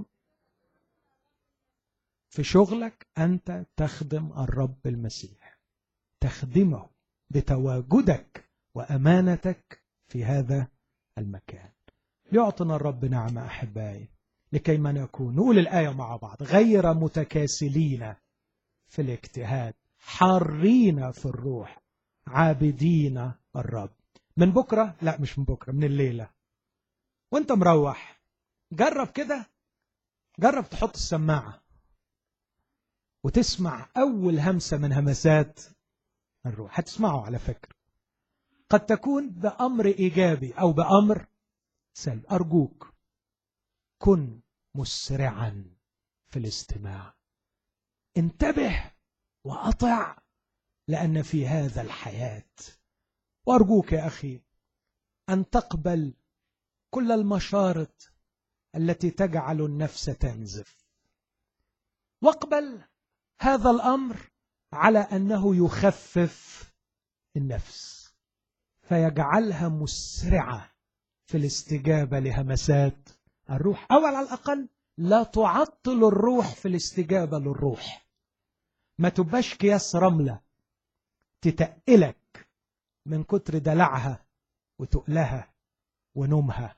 في شغلك أنت تخدم الرب المسيح تخدمه بتواجدك وأمانتك في هذا المكان يعطنا الرب نعمة أحبائي لكي ما نكون نقول الآية مع بعض غير متكاسلين في الاجتهاد حارين في الروح عابدين الرب من بكرة لا مش من بكرة من الليلة وانت مروح جرب كده جرب تحط السماعة وتسمع أول همسة من همسات الروح هتسمعه على فكرة قد تكون بأمر إيجابي أو بأمر سلبي أرجوك كن مسرعا في الاستماع انتبه وأطع لأن في هذا الحياة وأرجوك يا أخي أن تقبل كل المشارط التي تجعل النفس تنزف واقبل هذا الأمر على أنه يخفف النفس فيجعلها مسرعة في الاستجابة لهمسات الروح أو على الأقل لا تعطل الروح في الاستجابة للروح ما تبقاش كياس رملة تتقلك من كتر دلعها وتقلها ونومها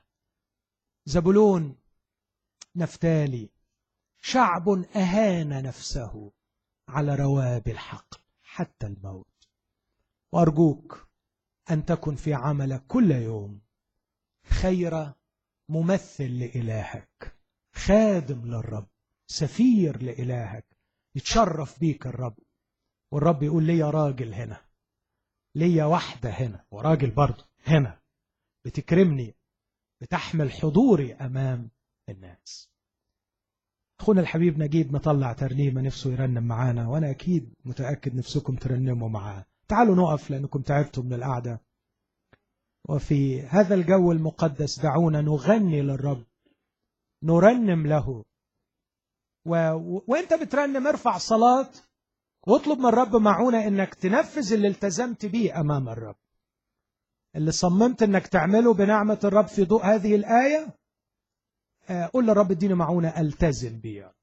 زبلون نفتالي شعب أهان نفسه على رواب الحق حتى الموت وأرجوك أن تكن في عملك كل يوم خير ممثل لإلهك خادم للرب سفير لإلهك يتشرف بيك الرب والرب يقول لي راجل هنا ليا واحدة هنا وراجل برضه هنا بتكرمني بتحمل حضوري أمام الناس أخونا الحبيب نجيب مطلع ترنيمة نفسه يرنم معانا وأنا أكيد متأكد نفسكم ترنموا معاه تعالوا نقف لأنكم تعبتوا من القعدة وفي هذا الجو المقدس دعونا نغني للرب نرنم له و... وانت بترنم ارفع صلاة واطلب من الرب معونة انك تنفذ اللي التزمت بيه امام الرب اللي صممت انك تعمله بنعمة الرب في ضوء هذه الآية قول للرب اديني معونة التزم بيه